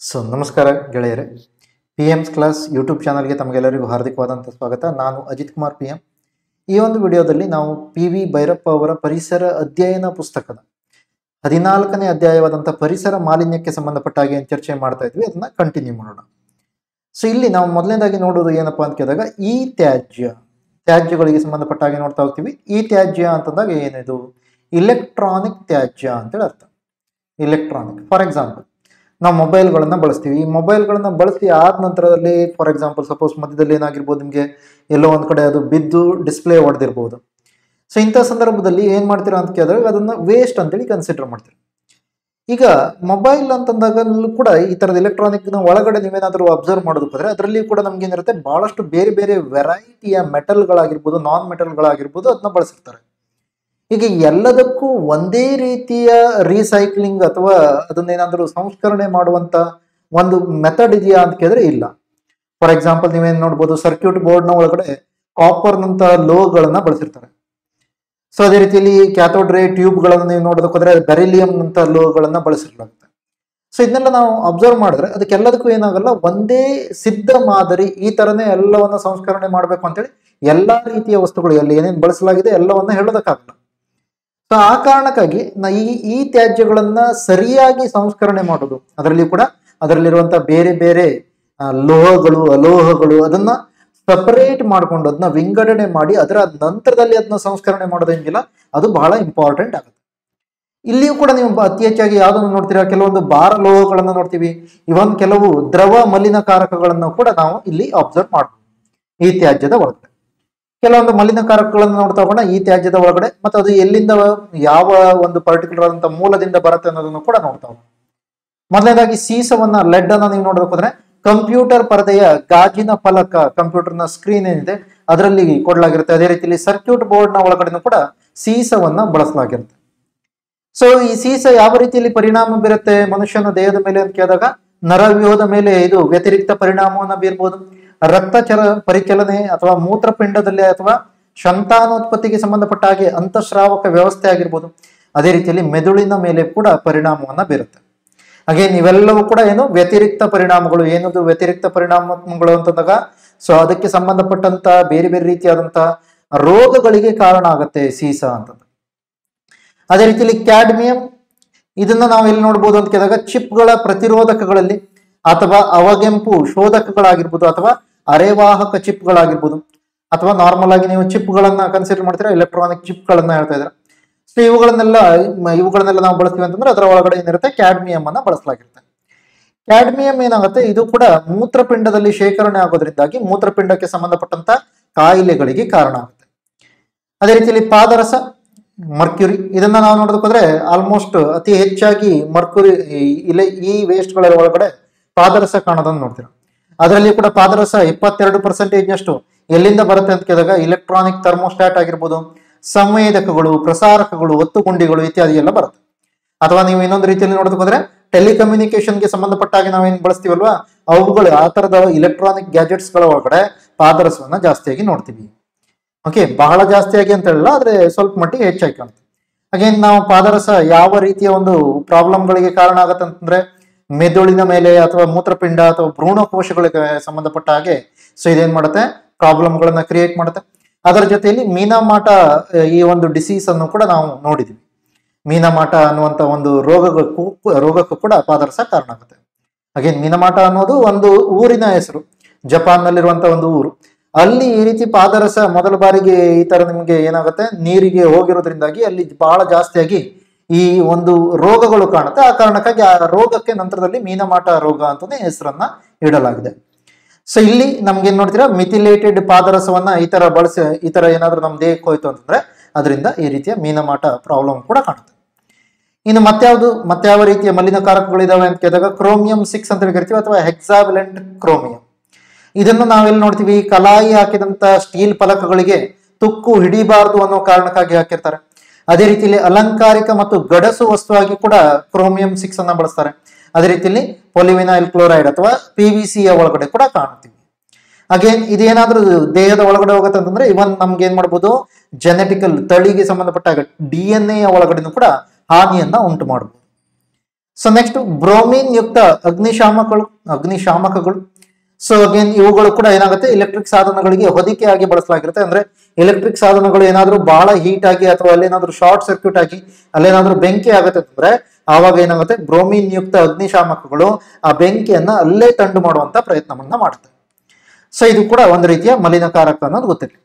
So ನಮಸ್ಕಾರ ಗೆಳೆಯರೆ P ಎಮ್ಸ್ class YouTube ಚಾನಲ್ಗೆ ತಮಗೆಲ್ಲರಿಗೂ ಹಾರ್ದಿಕವಾದಂಥ ಸ್ವಾಗತ ನಾನು ಅಜಿತ್ ಕುಮಾರ್ ಪಿ ಎಂ ಈ ಒಂದು ವಿಡಿಯೋದಲ್ಲಿ ನಾವು ಪಿ ವಿ ಭೈರಪ್ಪ ಅವರ ಪರಿಸರ ಅಧ್ಯಯನ ಪುಸ್ತಕದ ಹದಿನಾಲ್ಕನೇ ಅಧ್ಯಾಯವಾದಂಥ ಪರಿಸರ ಮಾಲಿನ್ಯಕ್ಕೆ ಸಂಬಂಧಪಟ್ಟ ಹಾಗೆ ಏನು ಚರ್ಚೆ ಮಾಡ್ತಾ ಇದ್ವಿ ಅದನ್ನ ಕಂಟಿನ್ಯೂ ಮಾಡೋಣ ಸೊ ಇಲ್ಲಿ ನಾವು ಮೊದಲನೇದಾಗಿ ನೋಡೋದು ಏನಪ್ಪಾ ಅಂತ ಕೇಳಿದಾಗ ಈ ತ್ಯಾಜ್ಯ ತ್ಯಾಜ್ಯಗಳಿಗೆ ಸಂಬಂಧಪಟ್ಟ ಹಾಗೆ ನೋಡ್ತಾ ಹೋಗ್ತೀವಿ ಈ ತ್ಯಾಜ್ಯ ಅಂತಂದಾಗ ಏನಿದು ಇಲೆಕ್ಟ್ರಾನಿಕ್ ತ್ಯಾಜ್ಯ ಅಂತೇಳಿ ಅರ್ಥ ಇಲೆಕ್ಟ್ರಾನಿಕ್ ಫಾರ್ ಎಕ್ಸಾಂಪಲ್ ನಾವು ಮೊಬೈಲ್ಗಳನ್ನ ಬಳಸ್ತೀವಿ ಈ ಮೊಬೈಲ್ಗಳನ್ನ ಬಳಸಿ ಆದ ನಂತರದಲ್ಲಿ ಫಾರ್ ಎಕ್ಸಾಂಪಲ್ ಸಪೋಸ್ ಮಧ್ಯದಲ್ಲಿ ಏನಾಗಿರ್ಬೋದು ನಿಮಗೆ ಎಲ್ಲೋ ಒಂದು ಕಡೆ ಅದು ಬಿದ್ದು ಡಿಸ್ಪ್ಲೇ ಹೊಡೆದಿರ್ಬೋದು ಸೊ ಇಂಥ ಸಂದರ್ಭದಲ್ಲಿ ಏನು ಮಾಡ್ತೀರಾ ಅಂತ ಕೇಳಿದಾಗ ಅದನ್ನ ವೇಸ್ಟ್ ಅಂತೇಳಿ ಕನ್ಸಿಡರ್ ಮಾಡ್ತೀರಿ ಈಗ ಮೊಬೈಲ್ ಅಂತಂದಾಗ ಕೂಡ ಈ ಥರದ ಎಲೆಕ್ಟ್ರಾನಿಕ್ನ ಒಳಗಡೆ ನೀವೇನಾದರೂ ಅಬ್ಸರ್ವ್ ಮಾಡೋದಕ್ಕೋದ್ರೆ ಅದರಲ್ಲಿ ಕೂಡ ನಮ್ಗೆ ಏನಿರುತ್ತೆ ಬಹಳಷ್ಟು ಬೇರೆ ಬೇರೆ ವೆರೈಟಿಯ ಮೆಟಲ್ಗಳಾಗಿರ್ಬೋದು ನಾನ್ ಮೆಟಲ್ಗಳಾಗಿರ್ಬೋದು ಅದನ್ನ ಬಳಸಿರ್ತಾರೆ ಈಗ ಎಲ್ಲದಕ್ಕೂ ಒಂದೇ ರೀತಿಯ ರೀಸೈಕ್ಲಿಂಗ್ ಅಥವಾ ಅದನ್ನೇನಾದರೂ ಸಂಸ್ಕರಣೆ ಮಾಡುವಂತ ಒಂದು ಮೆಥಡ್ ಇದೆಯಾ ಅಂತ ಕೇಳಿದ್ರೆ ಇಲ್ಲ ಫಾರ್ ಎಕ್ಸಾಂಪಲ್ ನೀವೇನ್ ನೋಡ್ಬೋದು ಸರ್ಕ್ಯೂಟ್ ಬೋರ್ಡ್ನ ಒಳಗಡೆ ಕಾಪರ್ನಂತ ಲೋಗಳನ್ನ ಬಳಸಿರ್ತಾರೆ ಸೊ ಅದೇ ರೀತಿಯಲ್ಲಿ ಕ್ಯಾಥೋಡ್ ರೇ ಟ್ಯೂಬ್ಗಳನ್ನು ನೀವು ನೋಡೋದಕ್ಕೋದ್ರೆ ಬೆರಿಲಿಯಂ ಅಂತ ಲೋಗಳನ್ನ ಬಳಸಿರ್ಲಾಗುತ್ತೆ ಸೊ ಇದನ್ನೆಲ್ಲ ನಾವು ಅಬ್ಸರ್ವ್ ಮಾಡಿದ್ರೆ ಅದಕ್ಕೆಲ್ಲದಕ್ಕೂ ಏನಾಗಲ್ಲ ಒಂದೇ ಸಿದ್ಧ ಮಾದರಿ ಈ ತರನೇ ಎಲ್ಲವನ್ನ ಸಂಸ್ಕರಣೆ ಮಾಡಬೇಕು ಅಂತೇಳಿ ಎಲ್ಲಾ ರೀತಿಯ ವಸ್ತುಗಳು ಎಲ್ಲಿ ಏನೇನು ಬಳಸಲಾಗಿದೆ ಎಲ್ಲವನ್ನ ಹೇಳೋದಕ್ಕಾಗಲ್ಲ ಸೊ ಆ ಕಾರಣಕ್ಕಾಗಿ ನಾ ಈ ಈ ತ್ಯಾಜ್ಯಗಳನ್ನ ಸರಿಯಾಗಿ ಸಂಸ್ಕರಣೆ ಮಾಡೋದು ಅದರಲ್ಲಿ ಕೂಡ ಅದರಲ್ಲಿರುವಂತಹ ಬೇರೆ ಬೇರೆ ಆ, ಲೋಹಗಳು ಅಲೋಹಗಳು ಅದನ್ನ ಸಪರೇಟ್ ಮಾಡ್ಕೊಂಡು ಅದನ್ನ ವಿಂಗಡಣೆ ಮಾಡಿ ಅದರ ನಂತರದಲ್ಲಿ ಅದನ್ನ ಸಂಸ್ಕರಣೆ ಮಾಡೋದೇನಿಲ್ಲ ಅದು ಬಹಳ ಇಂಪಾರ್ಟೆಂಟ್ ಆಗುತ್ತೆ ಇಲ್ಲಿಯೂ ಕೂಡ ನೀವು ಬ- ಅತಿ ಹೆಚ್ಚಾಗಿ ಯಾವ್ದನ್ನು ನೋಡ್ತೀರಾ ಕೆಲವೊಂದು ಭಾರ ಲೋಹಗಳನ್ನು ನೋಡ್ತೀವಿ ಇವನ್ ಕೆಲವು ದ್ರವ ಮಲಿನಕಾರಕಗಳನ್ನು ಕೂಡ ನಾವು ಇಲ್ಲಿ ಅಬ್ಸರ್ವ್ ಮಾಡ್ಬೋದು ಈ ತ್ಯಾಜ್ಯದ ಒಳಗಡೆ ಕೆಲವೊಂದು ಮಲಿನಕಾರಕಗಳನ್ನು ನೋಡ್ತಾ ಹೋಗೋಣ ಈ ತ್ಯಾಜ್ಯದ ಒಳಗಡೆ ಮತ್ತು ಅದು ಎಲ್ಲಿಂದ ಯಾವ ಒಂದು ಪರ್ಟಿಕ್ಯುಲರ್ ಆದಂತ ಮೂಲದಿಂದ ಬರುತ್ತೆ ಅನ್ನೋದನ್ನು ಕೂಡ ನೋಡ್ತಾ ಹೋಗೋಣ ಮೊದಲನೇದಾಗಿ ಸೀಸವನ್ನ ಲೆಡ್ ಅನ್ನ ನೀವು ನೋಡೋದಕ್ಕೋದ್ರೆ ಕಂಪ್ಯೂಟರ್ ಪರದೆಯ ಗಾಜಿನ ಫಲಕ ಕಂಪ್ಯೂಟರ್ನ ಸ್ಕ್ರೀನ್ ಏನಿದೆ ಅದರಲ್ಲಿ ಕೊಡಲಾಗಿರುತ್ತೆ ಅದೇ ರೀತಿಯಲ್ಲಿ ಸರ್ಕ್ಯೂಟ್ ಬೋರ್ಡ್ ನ ಒಳಗಡೆನೂ ಕೂಡ ಸೀಸವನ್ನ ಬಳಸಲಾಗಿರುತ್ತೆ ಸೊ ಈ ಸೀಸ ಯಾವ ರೀತಿಯಲ್ಲಿ ಪರಿಣಾಮ ಬೀರುತ್ತೆ ಮನುಷ್ಯನ ದೇಹದ ಮೇಲೆ ಅಂತ ಕೇಳಿದಾಗ ನರವ್ಯೂಹದ ಮೇಲೆ ಇದು ವ್ಯತಿರಿಕ್ತ ಪರಿಣಾಮವನ್ನ ಬೀರ್ಬೋದು ರಕ್ತಚರ ಪರಿಚಲನೆ ಅಥವಾ ಮೂತ್ರಪಿಂಡದಲ್ಲಿ ಅಥವಾ ಸಂತಾನೋತ್ಪತ್ತಿಗೆ ಸಂಬಂಧಪಟ್ಟ ಹಾಗೆ ಅಂತಃಸ್ರಾವಕ ವ್ಯವಸ್ಥೆ ಆಗಿರ್ಬೋದು ಅದೇ ರೀತಿಯಲ್ಲಿ ಮೆದುಳಿನ ಮೇಲೆ ಕೂಡ ಪರಿಣಾಮವನ್ನ ಬೀರುತ್ತೆ ಹಾಗೆ ಇವೆಲ್ಲವೂ ಕೂಡ ಏನು ವ್ಯತಿರಿಕ್ತ ಪರಿಣಾಮಗಳು ಏನದು ವ್ಯತಿರಿಕ್ತ ಪರಿಣಾಮಗಳು ಅಂತಂದಾಗ ಸೊ ಅದಕ್ಕೆ ಸಂಬಂಧಪಟ್ಟಂತ ಬೇರೆ ಬೇರೆ ರೀತಿಯಾದಂತ ರೋಗಗಳಿಗೆ ಕಾರಣ ಆಗುತ್ತೆ ಸೀಸ ಅಂತಂದು ಅದೇ ರೀತಿಯಲ್ಲಿ ಕ್ಯಾಡ್ಮಿಯಂ ಇದನ್ನ ನಾವು ಎಲ್ಲಿ ನೋಡ್ಬೋದು ಅಂತ ಕೇಳಿದಾಗ ಚಿಪ್ಗಳ ಪ್ರತಿರೋಧಕಗಳಲ್ಲಿ ಅಥವಾ ಅವಗೆಂಪು ಶೋಧಕಗಳಾಗಿರ್ಬೋದು ಅಥವಾ ಅರೆವಾಹಕ ಚಿಪ್ಗಳಾಗಿರ್ಬೋದು ಅಥವಾ ನಾರ್ಮಲ್ ಆಗಿ ನೀವು ಚಿಪ್ಗಳನ್ನ ಕನ್ಸಿಡರ್ ಮಾಡ್ತೀರಾ ಎಲೆಕ್ಟ್ರಾನಿಕ್ ಚಿಪ್ಗಳನ್ನ ಹೇಳ್ತಾ ಇದ್ದಾರೆ ಸೊ ಇವುಗಳನ್ನೆಲ್ಲ ಮ- ಇವುಗಳನ್ನೆಲ್ಲ ನಾವು ಬಳಸ್ತೀವಿ ಅಂತಂದ್ರೆ ಅದರ ಒಳಗಡೆ ಏನಿರುತ್ತೆ ಕ್ಯಾಡ್ಮಿಯಂ ಅನ್ನ ಬಳಸಲಾಗಿರುತ್ತೆ ಕ್ಯಾಡ್ಮಿಯಂ ಏನಾಗುತ್ತೆ ಇದು ಕೂಡ ಮೂತ್ರಪಿಂಡದಲ್ಲಿ ಶೇಖರಣೆ ಆಗೋದ್ರಿಂದಾಗಿ ಮೂತ್ರಪಿಂಡಕ್ಕೆ ಸಂಬಂಧಪಟ್ಟಂತ ಕಾಯಿಲೆಗಳಿಗೆ ಕಾರಣ ಆಗುತ್ತೆ ಅದೇ ರೀತಿಯಲ್ಲಿ ಪಾದರಸ ಮರ್ಕ್ಯುರಿ ಇದನ್ನ ನಾವು ನೋಡೋದಕ್ಕೋದ್ರೆ ಆಲ್ಮೋಸ್ಟ್ ಅತಿ ಹೆಚ್ಚಾಗಿ ಮರ್ಕ್ಯುರಿ ಇಲೆ ಈ ವೇಸ್ಟ್ಗಳ ಒಳಗಡೆ ಪಾದರಸ ಕಾಣೋದನ್ನ ನೋಡ್ತೀರಾ ಅದರಲ್ಲಿ ಕೂಡ ಪಾದರಸ ಇಪ್ಪತ್ತೆರಡು ಪರ್ಸೆಂಟೇಜ್ ನಷ್ಟು ಎಲ್ಲಿಂದ ಬರುತ್ತೆ ಅಂತ ಕೇಳಿದಾಗ ಇಲೆಕ್ಟ್ರಾನಿಕ್ ಥರ್ಮೋಸ್ಟಾಟ್ ಆಗಿರ್ಬೋದು ಸಂವೇದಕಗಳು ಪ್ರಸಾರಕಗಳು ಒತ್ತುಗುಂಡಿಗಳು ಇತ್ಯಾದಿ ಎಲ್ಲ ಬರುತ್ತೆ ಅಥವಾ ನೀವು ಇನ್ನೊಂದು ರೀತಿಯಲ್ಲಿ ನೋಡೋದಕ್ಕೋದ್ರೆ ಟೆಲಿಕಮ್ಯುನಿಕೇಶನ್ಗೆ ಸಂಬಂಧಪಟ್ಟ ಹಾಗೆ ನಾವೇನು ಬಳಸ್ತೀವಲ್ವಾ ಅವುಗಳು ಆ ತರದ ಇಲೆಕ್ಟ್ರಾನಿಕ್ ಗ್ಯಾಜೆಟ್ಸ್ಗಳ ಒಳಗಡೆ ಪಾದರಸವನ್ನ ಜಾಸ್ತಿಯಾಗಿ ನೋಡ್ತೀವಿ ಓಕೆ ಬಹಳ ಜಾಸ್ತಿಯಾಗಿ ಅಂತ ಹೇಳಲ್ಲ ಆದ್ರೆ ಸ್ವಲ್ಪ ಮಟ್ಟಿಗೆ ಹೆಚ್ಚಾಗಿ ಕಾಣುತ್ತೆ ಅಗೇನ್ ನಾವು ಪಾದರಸ ಯಾವ ರೀತಿಯ ಒಂದು ಪ್ರಾಬ್ಲಮ್ಗಳಿಗೆ ಕಾರಣ ಆಗತ್ತೆ ಅಂತಂದ್ರೆ ಮೆದುಳಿನ ಮೇಲೆ ಅಥವಾ ಮೂತ್ರಪಿಂಡ ಅಥವಾ ಭ್ರೂಣಕೋಶಗಳಿಗೆ ಸಂಬಂಧಪಟ್ಟ ಹಾಗೆ ಸೊ ಇದೇನ್ ಮಾಡುತ್ತೆ ಪ್ರಾಬ್ಲಮ್ಗಳನ್ನ ಕ್ರಿಯೇಟ್ ಮಾಡುತ್ತೆ ಅದರ ಜೊತೆಯಲ್ಲಿ ಮೀನಾಮಾಟ ಆ, ಈ ಒಂದು ಡಿಸೀಸ್ ಅನ್ನು ಕೂಡ ನಾವು ನೋಡಿದ್ವಿ ಮೀನಮಾಟ ಅನ್ನುವಂತ ಒಂದು ರೋಗಕ್ಕೂ ರೋಗಕ್ಕೂ ಕೂಡ ಪಾದರಸ ಕಾರಣ ಆಗುತ್ತೆ ಅಗೇನ್ ಮೀನಮಾಟ ಅನ್ನೋದು ಒಂದು ಊರಿನ ಹೆಸರು ಜಪಾನ್ನಲ್ಲಿರುವಂತ ಒಂದು ಊರು ಅಲ್ಲಿ ಈ ರೀತಿ ಪಾದರಸ ಮೊದಲ ಬಾರಿಗೆ ಈ ತರ ನಿಮಗೆ ಏನಾಗುತ್ತೆ ನೀರಿಗೆ ಹೋಗಿರೋದ್ರಿಂದಾಗಿ ಅಲ್ಲಿ ಬಹಳ ಜಾಸ್ತಿಯಾಗಿ ಈ ಒಂದು ರೋಗಗಳು ಕಾಣುತ್ತೆ ಆ ಕಾರಣಕ್ಕಾಗಿ ಆ ರೋಗಕ್ಕೆ ನಂತರದಲ್ಲಿ ಮೀನಮಾಟ ರೋಗ ಅಂತಾನೆ ಹೆಸರನ್ನ ಇಡಲಾಗಿದೆ ಸೊ ಇಲ್ಲಿ ನಮ್ಗೆ ಏನ್ ನೋಡ್ತೀರಾ ಮಿಥಿಲೇಟೆಡ್ ಪಾದರಸವನ್ನ ಈ ತರ ಬಳಸಿ ಈ ತರ ಏನಾದ್ರೂ ನಮ್ ದೇಹಕ್ಕೆ ಹೋಯ್ತು ಅಂತಂದ್ರೆ ಅದರಿಂದ ಈ ರೀತಿಯ ಮೀನಮಾಟ ಪ್ರಾಬ್ಲಮ್ ಕೂಡ ಕಾಣುತ್ತೆ ಇನ್ನು ಮತ್ಯಾವುದು ಮತ್ಯಾವ ರೀತಿಯ ಮಲಿನಕಾರಕಗಳಿದಾವೆ ಅಂತ ಕೇಳಿದಾಗ ಕ್ರೋಮಿಯಂ ಸಿಕ್ಸ್ ಅಂತ ಹೇಳಿ ಕರಿತೀವಿ ಅಥವಾ ಹೆಕ್ಸಾವಿಲೆಂಟ್ ಕ್ರೋಮಿಯಂ ಇದನ್ನು ನಾವೆಲ್ಲಿ ನೋಡ್ತೀವಿ ಕಲಾಯಿ ಹಾಕಿದಂತ ಸ್ಟೀಲ್ ಫಲಕಗಳಿಗೆ ತುಕ್ಕು ಹಿಡಿಬಾರದು ಅನ್ನೋ ಕಾರಣಕ್ಕಾಗಿ ಹಾಕಿರ್ತಾರೆ ಅದೇ ರೀತಿಯಲ್ಲಿ ಅಲಂಕಾರಿಕ ಮತ್ತು ಗಡಸು ವಸ್ತುವಾಗಿ ಕೂಡ ಕ್ರೋಮಿಯಂ ಸಿಕ್ಸ್ ಅನ್ನ ಬಳಸ್ತಾರೆ ಅದೇ ರೀತಿಯಲ್ಲಿ ಪೊಲಿವಿನೈಲ್ ಕ್ಲೋರೈಡ್ ಅಥವಾ ಪಿ ವಿ ಯ ಒಳಗಡೆ ಕೂಡ ಕಾಣ್ತೀವಿ ಅಗೇನ್ ಇದೇನಾದ್ರೂ ದೇಹದ ಒಳಗಡೆ ಹೋಗುತ್ತೆ ಅಂತಂದ್ರೆ ಇವನ್ ನಮ್ಗೆ ಏನ್ ಮಾಡ್ಬೋದು ಜೆನೆಟಿಕಲ್ ತಳಿಗೆ ಸಂಬಂಧಪಟ್ಟಾಗ ಡಿ ಎನ್ ಎ ಒಳಗಡೆನೂ ಕೂಡ ಹಾನಿಯನ್ನ ಉಂಟು ಮಾಡಬಹುದು ಸೊ ನೆಕ್ಸ್ಟ್ ಬ್ರೋಮಿನ್ ಯುಕ್ತ ಅಗ್ನಿಶಾಮಕಗಳು ಅಗ್ನಿಶಾಮಕಗಳು ಸೊ ಅಗೇನ್ ಇವುಗಳು ಕೂಡ ಏನಾಗುತ್ತೆ ಎಲೆಕ್ಟ್ರಿಕ್ ಸಾಧನಗಳಿಗೆ ಹೊದಿಕೆಯಾಗಿ ಬಳಸಲಾಗಿರುತ್ತೆ ಅಂದ್ರೆ ಎಲೆಕ್ಟ್ರಿಕ್ ಸಾಧನಗಳು ಏನಾದ್ರೂ ಬಹಳ ಹೀಟ್ ಆಗಿ ಅಥವಾ ಅಲ್ಲೇನಾದ್ರೂ ಶಾರ್ಟ್ ಸರ್ಕ್ಯೂಟ್ ಆಗಿ ಅಲ್ಲೇನಾದ್ರೂ ಬೆಂಕಿ ಆಗುತ್ತೆ ಅಂದ್ರೆ ಆವಾಗ ಏನಾಗುತ್ತೆ ಬ್ರೋಮಿನ್ ಯುಕ್ತ ಅಗ್ನಿಶಾಮಕಗಳು ಆ ಬೆಂಕಿಯನ್ನ ಅಲ್ಲೇ ತಂಡು ಮಾಡುವಂತ ಪ್ರಯತ್ನವನ್ನ ಮಾಡುತ್ತೆ ಸೊ ಇದು ಕೂಡ ಒಂದು ರೀತಿಯ ಮಲಿನಕಾರಕ ಅನ್ನೋದು ಗೊತ್ತಿರಲಿ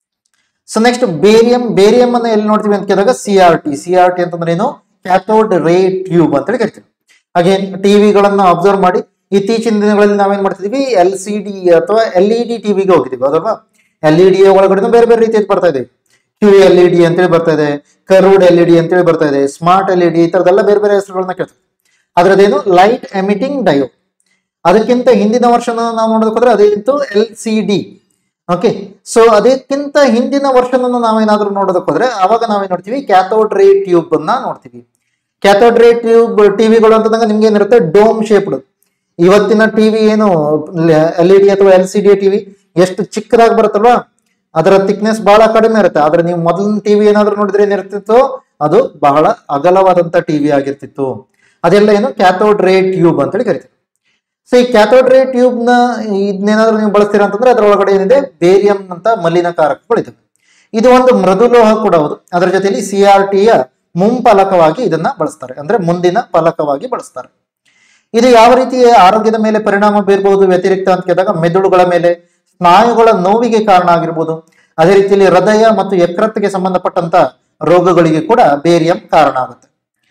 ಸೊ ನೆಕ್ಸ್ಟ್ ಬೇರಿಯಂ ಬೇರಿಯಂ ಅನ್ನ ಎಲ್ಲಿ ನೋಡ್ತೀವಿ ಅಂತ ಕೇಳಿದಾಗ C R T C R T ಅಂತಂದ್ರೆ ಏನು ಕ್ಯಾಥೋಡ್ ರೇ ಟ್ಯೂಬ್ ಅಂತೇಳಿ ಕರಿತೀವಿ ಹಾಗೇನ್ ಟಿವಿಗಳನ್ನ ಅಬ್ಸರ್ವ್ ಮಾಡಿ ಇತ್ತೀಚಿನ ದಿನಗಳಲ್ಲಿ ನಾವೇನ್ ಮಾಡ್ತಿದೀವಿ ಎಲ್ ಸಿ ಡಿ ಅಥವಾ ಎಲ್ ಇ ಡಿ ಟಿವಿಗೆ ಹೋಗಿದೀವಿ ಅದಲ್ವಾ ಎಲ್ ಇ ಡಿ ಒಳಗಡೆ ಬೇರೆ ಬೇರೆ ರೀತಿಯಲ್ಲಿ ಬರ್ತಾ ಇದೆ ಕ್ಯೂ ಎಲ್ ಇ ಡಿ ಅಂತೇಳಿ ಬರ್ತಾ ಇದೆ ಕರ್ವ್ಡ್ ಎಲ್ ಇ ಡಿ ಅಂತೇಳಿ ಬರ್ತಾ ಇದೆ ಸ್ಮಾರ್ಟ್ ಎಲ್ ಇ ಡಿ ಈ ತರದೆಲ್ಲ ಬೇರೆ ಬೇರೆ ಹೆಸರುಗಳನ್ನ ಕೇಳ್ತೀವಿ ಅದ್ರದ್ದೇನು ಲೈಟ್ ಎಮಿಟಿಂಗ್ ಡಯೋಡ್ ಅದಕ್ಕಿಂತ ಹಿಂದಿನ ವರ್ಷನ ನಾವು ನೋಡೋದಕ್ಕೋದ್ರೆ ಅದೇನಿತ್ತು L C D okay so ಅದಕ್ಕಿಂತ ಹಿಂದಿನ ವರ್ಷನನ್ನು ನಾವೇನಾದ್ರೂ ನೋಡೋದಕ್ಕೋದ್ರೆ ಅವಾಗ ನಾವೇನ್ ನೋಡ್ತೀವಿ ಕ್ಯಾಥೋಡ್ ರೇ ಟ್ಯೂಬ್ ಅನ್ನ ನೋಡ್ತೀವಿ ಕ್ಯಾಥೋಡ್ ರೇ ಟ್ಯೂಬ್ ಟಿವಿಗಳು ಅಂತಂದಾಗ ನಿಮ್ಗೆ ಏನಿರುತ್ತೆ ಡೋಮ್ ಶೇಪ್ಡ್ ಇವತ್ತಿನ ಟಿವಿ ಏನು ಎಲ್ ಇ ಡಿ ಅಥವಾ ಎಲ್ ಸಿ ಡಿ ಟಿವಿ ಎಷ್ಟು ಚಿಕ್ಕದಾಗಿ ಬರುತ್ತಲ್ವಾ ಅದರ ಥಿಕ್ನೆಸ್ ಬಹಳ ಕಡಿಮೆ ಇರುತ್ತೆ ಆದ್ರೆ ನೀವು ಮೊದಲಿನ ಟಿವಿ ಏನಾದ್ರೂ ನೋಡಿದ್ರೆ ಏನಿರ್ತಿತ್ತು ಅದು ಬಹಳ ಅಗಲವಾದಂತ ಟಿವಿ ಆಗಿರ್ತಿತ್ತು ಅದೆಲ್ಲ ಏನು ಕ್ಯಾಥೋಡ್ ರೇ ಟ್ಯೂಬ್ ಅಂತೇಳಿ ಕರಿತೀವಿ ಸೊ ಈ ಕ್ಯಾಥೋಡ್ ರೇ ಟ್ಯೂಬ್ ನ ಇದನ್ನೇನಾದ್ರೂ ನೀವು ಬಳಸ್ತೀರಾ ಅಂತಂದ್ರೆ ಅದರ ಒಳಗಡೆ ಏನಿದೆ ಬೇರಿಯಂ ಅಂತ ಮಲಿನಕಾರಕಗಳಿದೆ ಇದು ಒಂದು ಮೃದುಲೋಹ ಕೂಡ ಹೌದು ಅದರ ಜೊತೆಲಿ ಸಿ ಆರ್ ಟಿಯ ಮುಂಫಲಕವಾಗಿ ಇದನ್ನ ಬಳಸ್ತಾರೆ ಅಂದ್ರೆ ಮುಂದಿನ ಫಲಕವಾಗಿ ಬಳಸ್ತಾರೆ ಇದು ಯಾವ ರೀತಿಯ ಆರೋಗ್ಯದ ಮೇಲೆ ಪರಿಣಾಮ ಬೀರಬಹುದು ವ್ಯತಿರಿಕ್ತ ಅಂತ ಕೇಳಿದಾಗ ಮೆದುಳುಗಳ ಮೇಲೆ ಸ್ನಾಯುಗಳ ನೋವಿಗೆ ಕಾರಣ ಆಗಿರ್ಬೋದು ಅದೇ ರೀತಿಯಲ್ಲಿ ಹೃದಯ ಮತ್ತು ಯಕೃತ್ತಿಗೆ ಸಂಬಂಧಪಟ್ಟಂತ ರೋಗಗಳಿಗೆ ಕೂಡ ಬೇರಿಯಂ ಕಾರಣ ಆಗುತ್ತೆ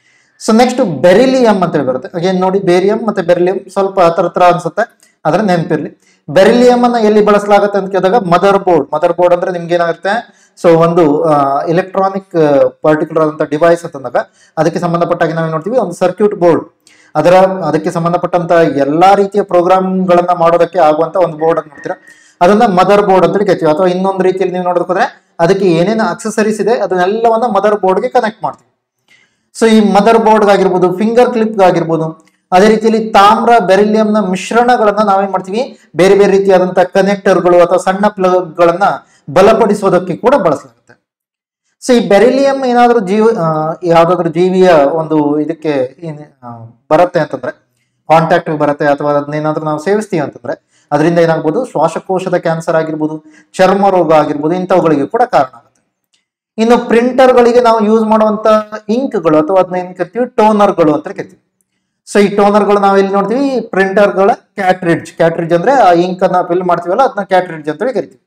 ಸೊ ನೆಕ್ಸ್ಟ್ ಬೆರಿಲಿಯಂ ಅಂತ ಹೇಳಿ ಬರುತ್ತೆ ಅಗೇನ್ ನೋಡಿ ಬೇರಿಯಂ ಮತ್ತೆ ಬೆರಿಲಿಯಂ ಸ್ವಲ್ಪ ಹತ್ರ ಹತ್ರ ಅನ್ಸುತ್ತೆ ಆದ್ರೆ ನೆನಪಿರ್ಲಿ ಬೆರಿಲಿಯಂ ಅನ್ನ ಎಲ್ಲಿ ಬಳಸಲಾಗುತ್ತೆ ಅಂತ ಕೇಳಿದಾಗ ಮದರ್ ಬೋರ್ಡ್ ಮದರ್ ಬೋರ್ಡ್ ಅಂದ್ರೆ ನಿಮ್ಗೆ ಏನಾಗುತ್ತೆ ಸೊ ಒಂದು ಎಲೆಕ್ಟ್ರಾನಿಕ್ ಪರ್ಟಿಕ್ಯುಲರ್ ಆದಂತ ಡಿವೈಸ್ ಅಂತಂದಾಗ ಅದಕ್ಕೆ ಸಂಬಂಧಪಟ್ಟಾಗಿ ನಾವೇನ್ ನೋಡ್ತೀವಿ ಒಂದು ಸರ್ಕ್ಯೂಟ್ ಬೋರ್ಡ್ ಅದರ ಅದಕ್ಕೆ ಸಂಬಂಧಪಟ್ಟಂತ ಎಲ್ಲಾ ರೀತಿಯ ಪ್ರೋಗ್ರಾಮ್ಗಳನ್ನ ಮಾಡೋದಕ್ಕೆ ಆಗುವಂತ ಒಂದು ಬೋರ್ಡ್ ಅಂತ ನೋಡ್ತೀರಾ ಅದನ್ನ ಮದರ್ ಬೋರ್ಡ್ ಅಂತ ಕರಿತೀವಿ ಅಥವಾ ಇನ್ನೊಂದು ರೀತಿಯಲ್ಲಿ ನೀವು ನೋಡೋದಕ್ಕೆ ಅದಕ್ಕೆ ಏನೇನು ಅಕ್ಸೆಸರೀಸ್ ಇದೆ ಅದನ್ನೆಲ್ಲವನ್ನ ಮದರ್ ಬೋರ್ಡ್ಗೆ ಕನೆಕ್ಟ್ ಮಾಡ್ತೀವಿ ಸೊ ಈ ಮದರ್ ಬೋರ್ಡ್ ಆಗಿರ್ಬೋದು ಫಿಂಗರ್ ಕ್ಲಿಪ್ ಆಗಿರ್ಬೋದು ಅದೇ ರೀತಿಯಲ್ಲಿ ತಾಮ್ರ ಬೆರಿಲಿಯಂನ ಮಿಶ್ರಣಗಳನ್ನ ನಾವೇನ್ ಮಾಡ್ತೀವಿ ಬೇರೆ ಬೇರೆ ರೀತಿಯಾದಂತಹ ಕನೆಕ್ಟರ್ಗಳು ಅಥವಾ ಸಣ್ಣ ಪ್ಲಗ್ಗಳನ್ನ ಬಲಪಡಿಸೋದಕ್ಕೆ ಕೂಡ ಬಳಸಲಾಗುತ್ತೆ ಸೊ ಈ ಬೆರಿಲಿಯಂ ಏನಾದ್ರೂ ಜೀವ ಆ, ಯಾವ್ದಾದ್ರು ಜೀವಿಯ ಒಂದು ಇದಕ್ಕೆ ಏನ್, ಆ, ಬರುತ್ತೆ ಅಂತಂದ್ರೆ ಕಾಂಟ್ಯಾಕ್ಟ್ ಬರುತ್ತೆ ಅಥವಾ ಅದನ್ನೇನಾದ್ರೂ ನಾವು ಸೇವಿಸ್ತೀವಿ ಅಂತಂದ್ರೆ ಅದರಿಂದ ಏನಾಗ್ಬೋದು ಶ್ವಾಸಕೋಶದ ಕ್ಯಾನ್ಸರ್ ಆಗಿರ್ಬೋದು ಚರ್ಮ ರೋಗ ಆಗಿರ್ಬೋದು ಇಂಥವುಗಳಿಗೆ ಕೂಡ ಕಾರಣ ಆಗುತ್ತೆ ಇನ್ನು ಪ್ರಿಂಟರ್ಗಳಿಗೆ ನಾವು ಯೂಸ್ ಮಾಡುವಂತ ಇಂಕ್ಗಳು ಅಥವಾ ಅದನ್ನ ಏನ್ ಕರಿತೀವಿ ಟೋನರ್ಗಳು ಅಂತ ಕರಿತೀವಿ ಸೊ ಈ ಟೋನರ್ಗಳು ನಾವು ಎಲ್ಲಿ ನೋಡ್ತೀವಿ ಪ್ರಿಂಟರ್ಗಳ ಕ್ಯಾಟ್ರಿಡ್ಜ್ ಕ್ಯಾಟ್ರಿಡ್ಜ್ ಅಂದ್ರೆ ಆ ಇಂಕ್ ಅನ್ನ ಫಿಲ್ ಮಾಡ್ತೀವಲ್ಲ ಅದನ್ನ ಕ್ಯಾಟ್ರಿಡ್ಜ್ ಅಂತೇಳಿ ಕರಿತೀವಿ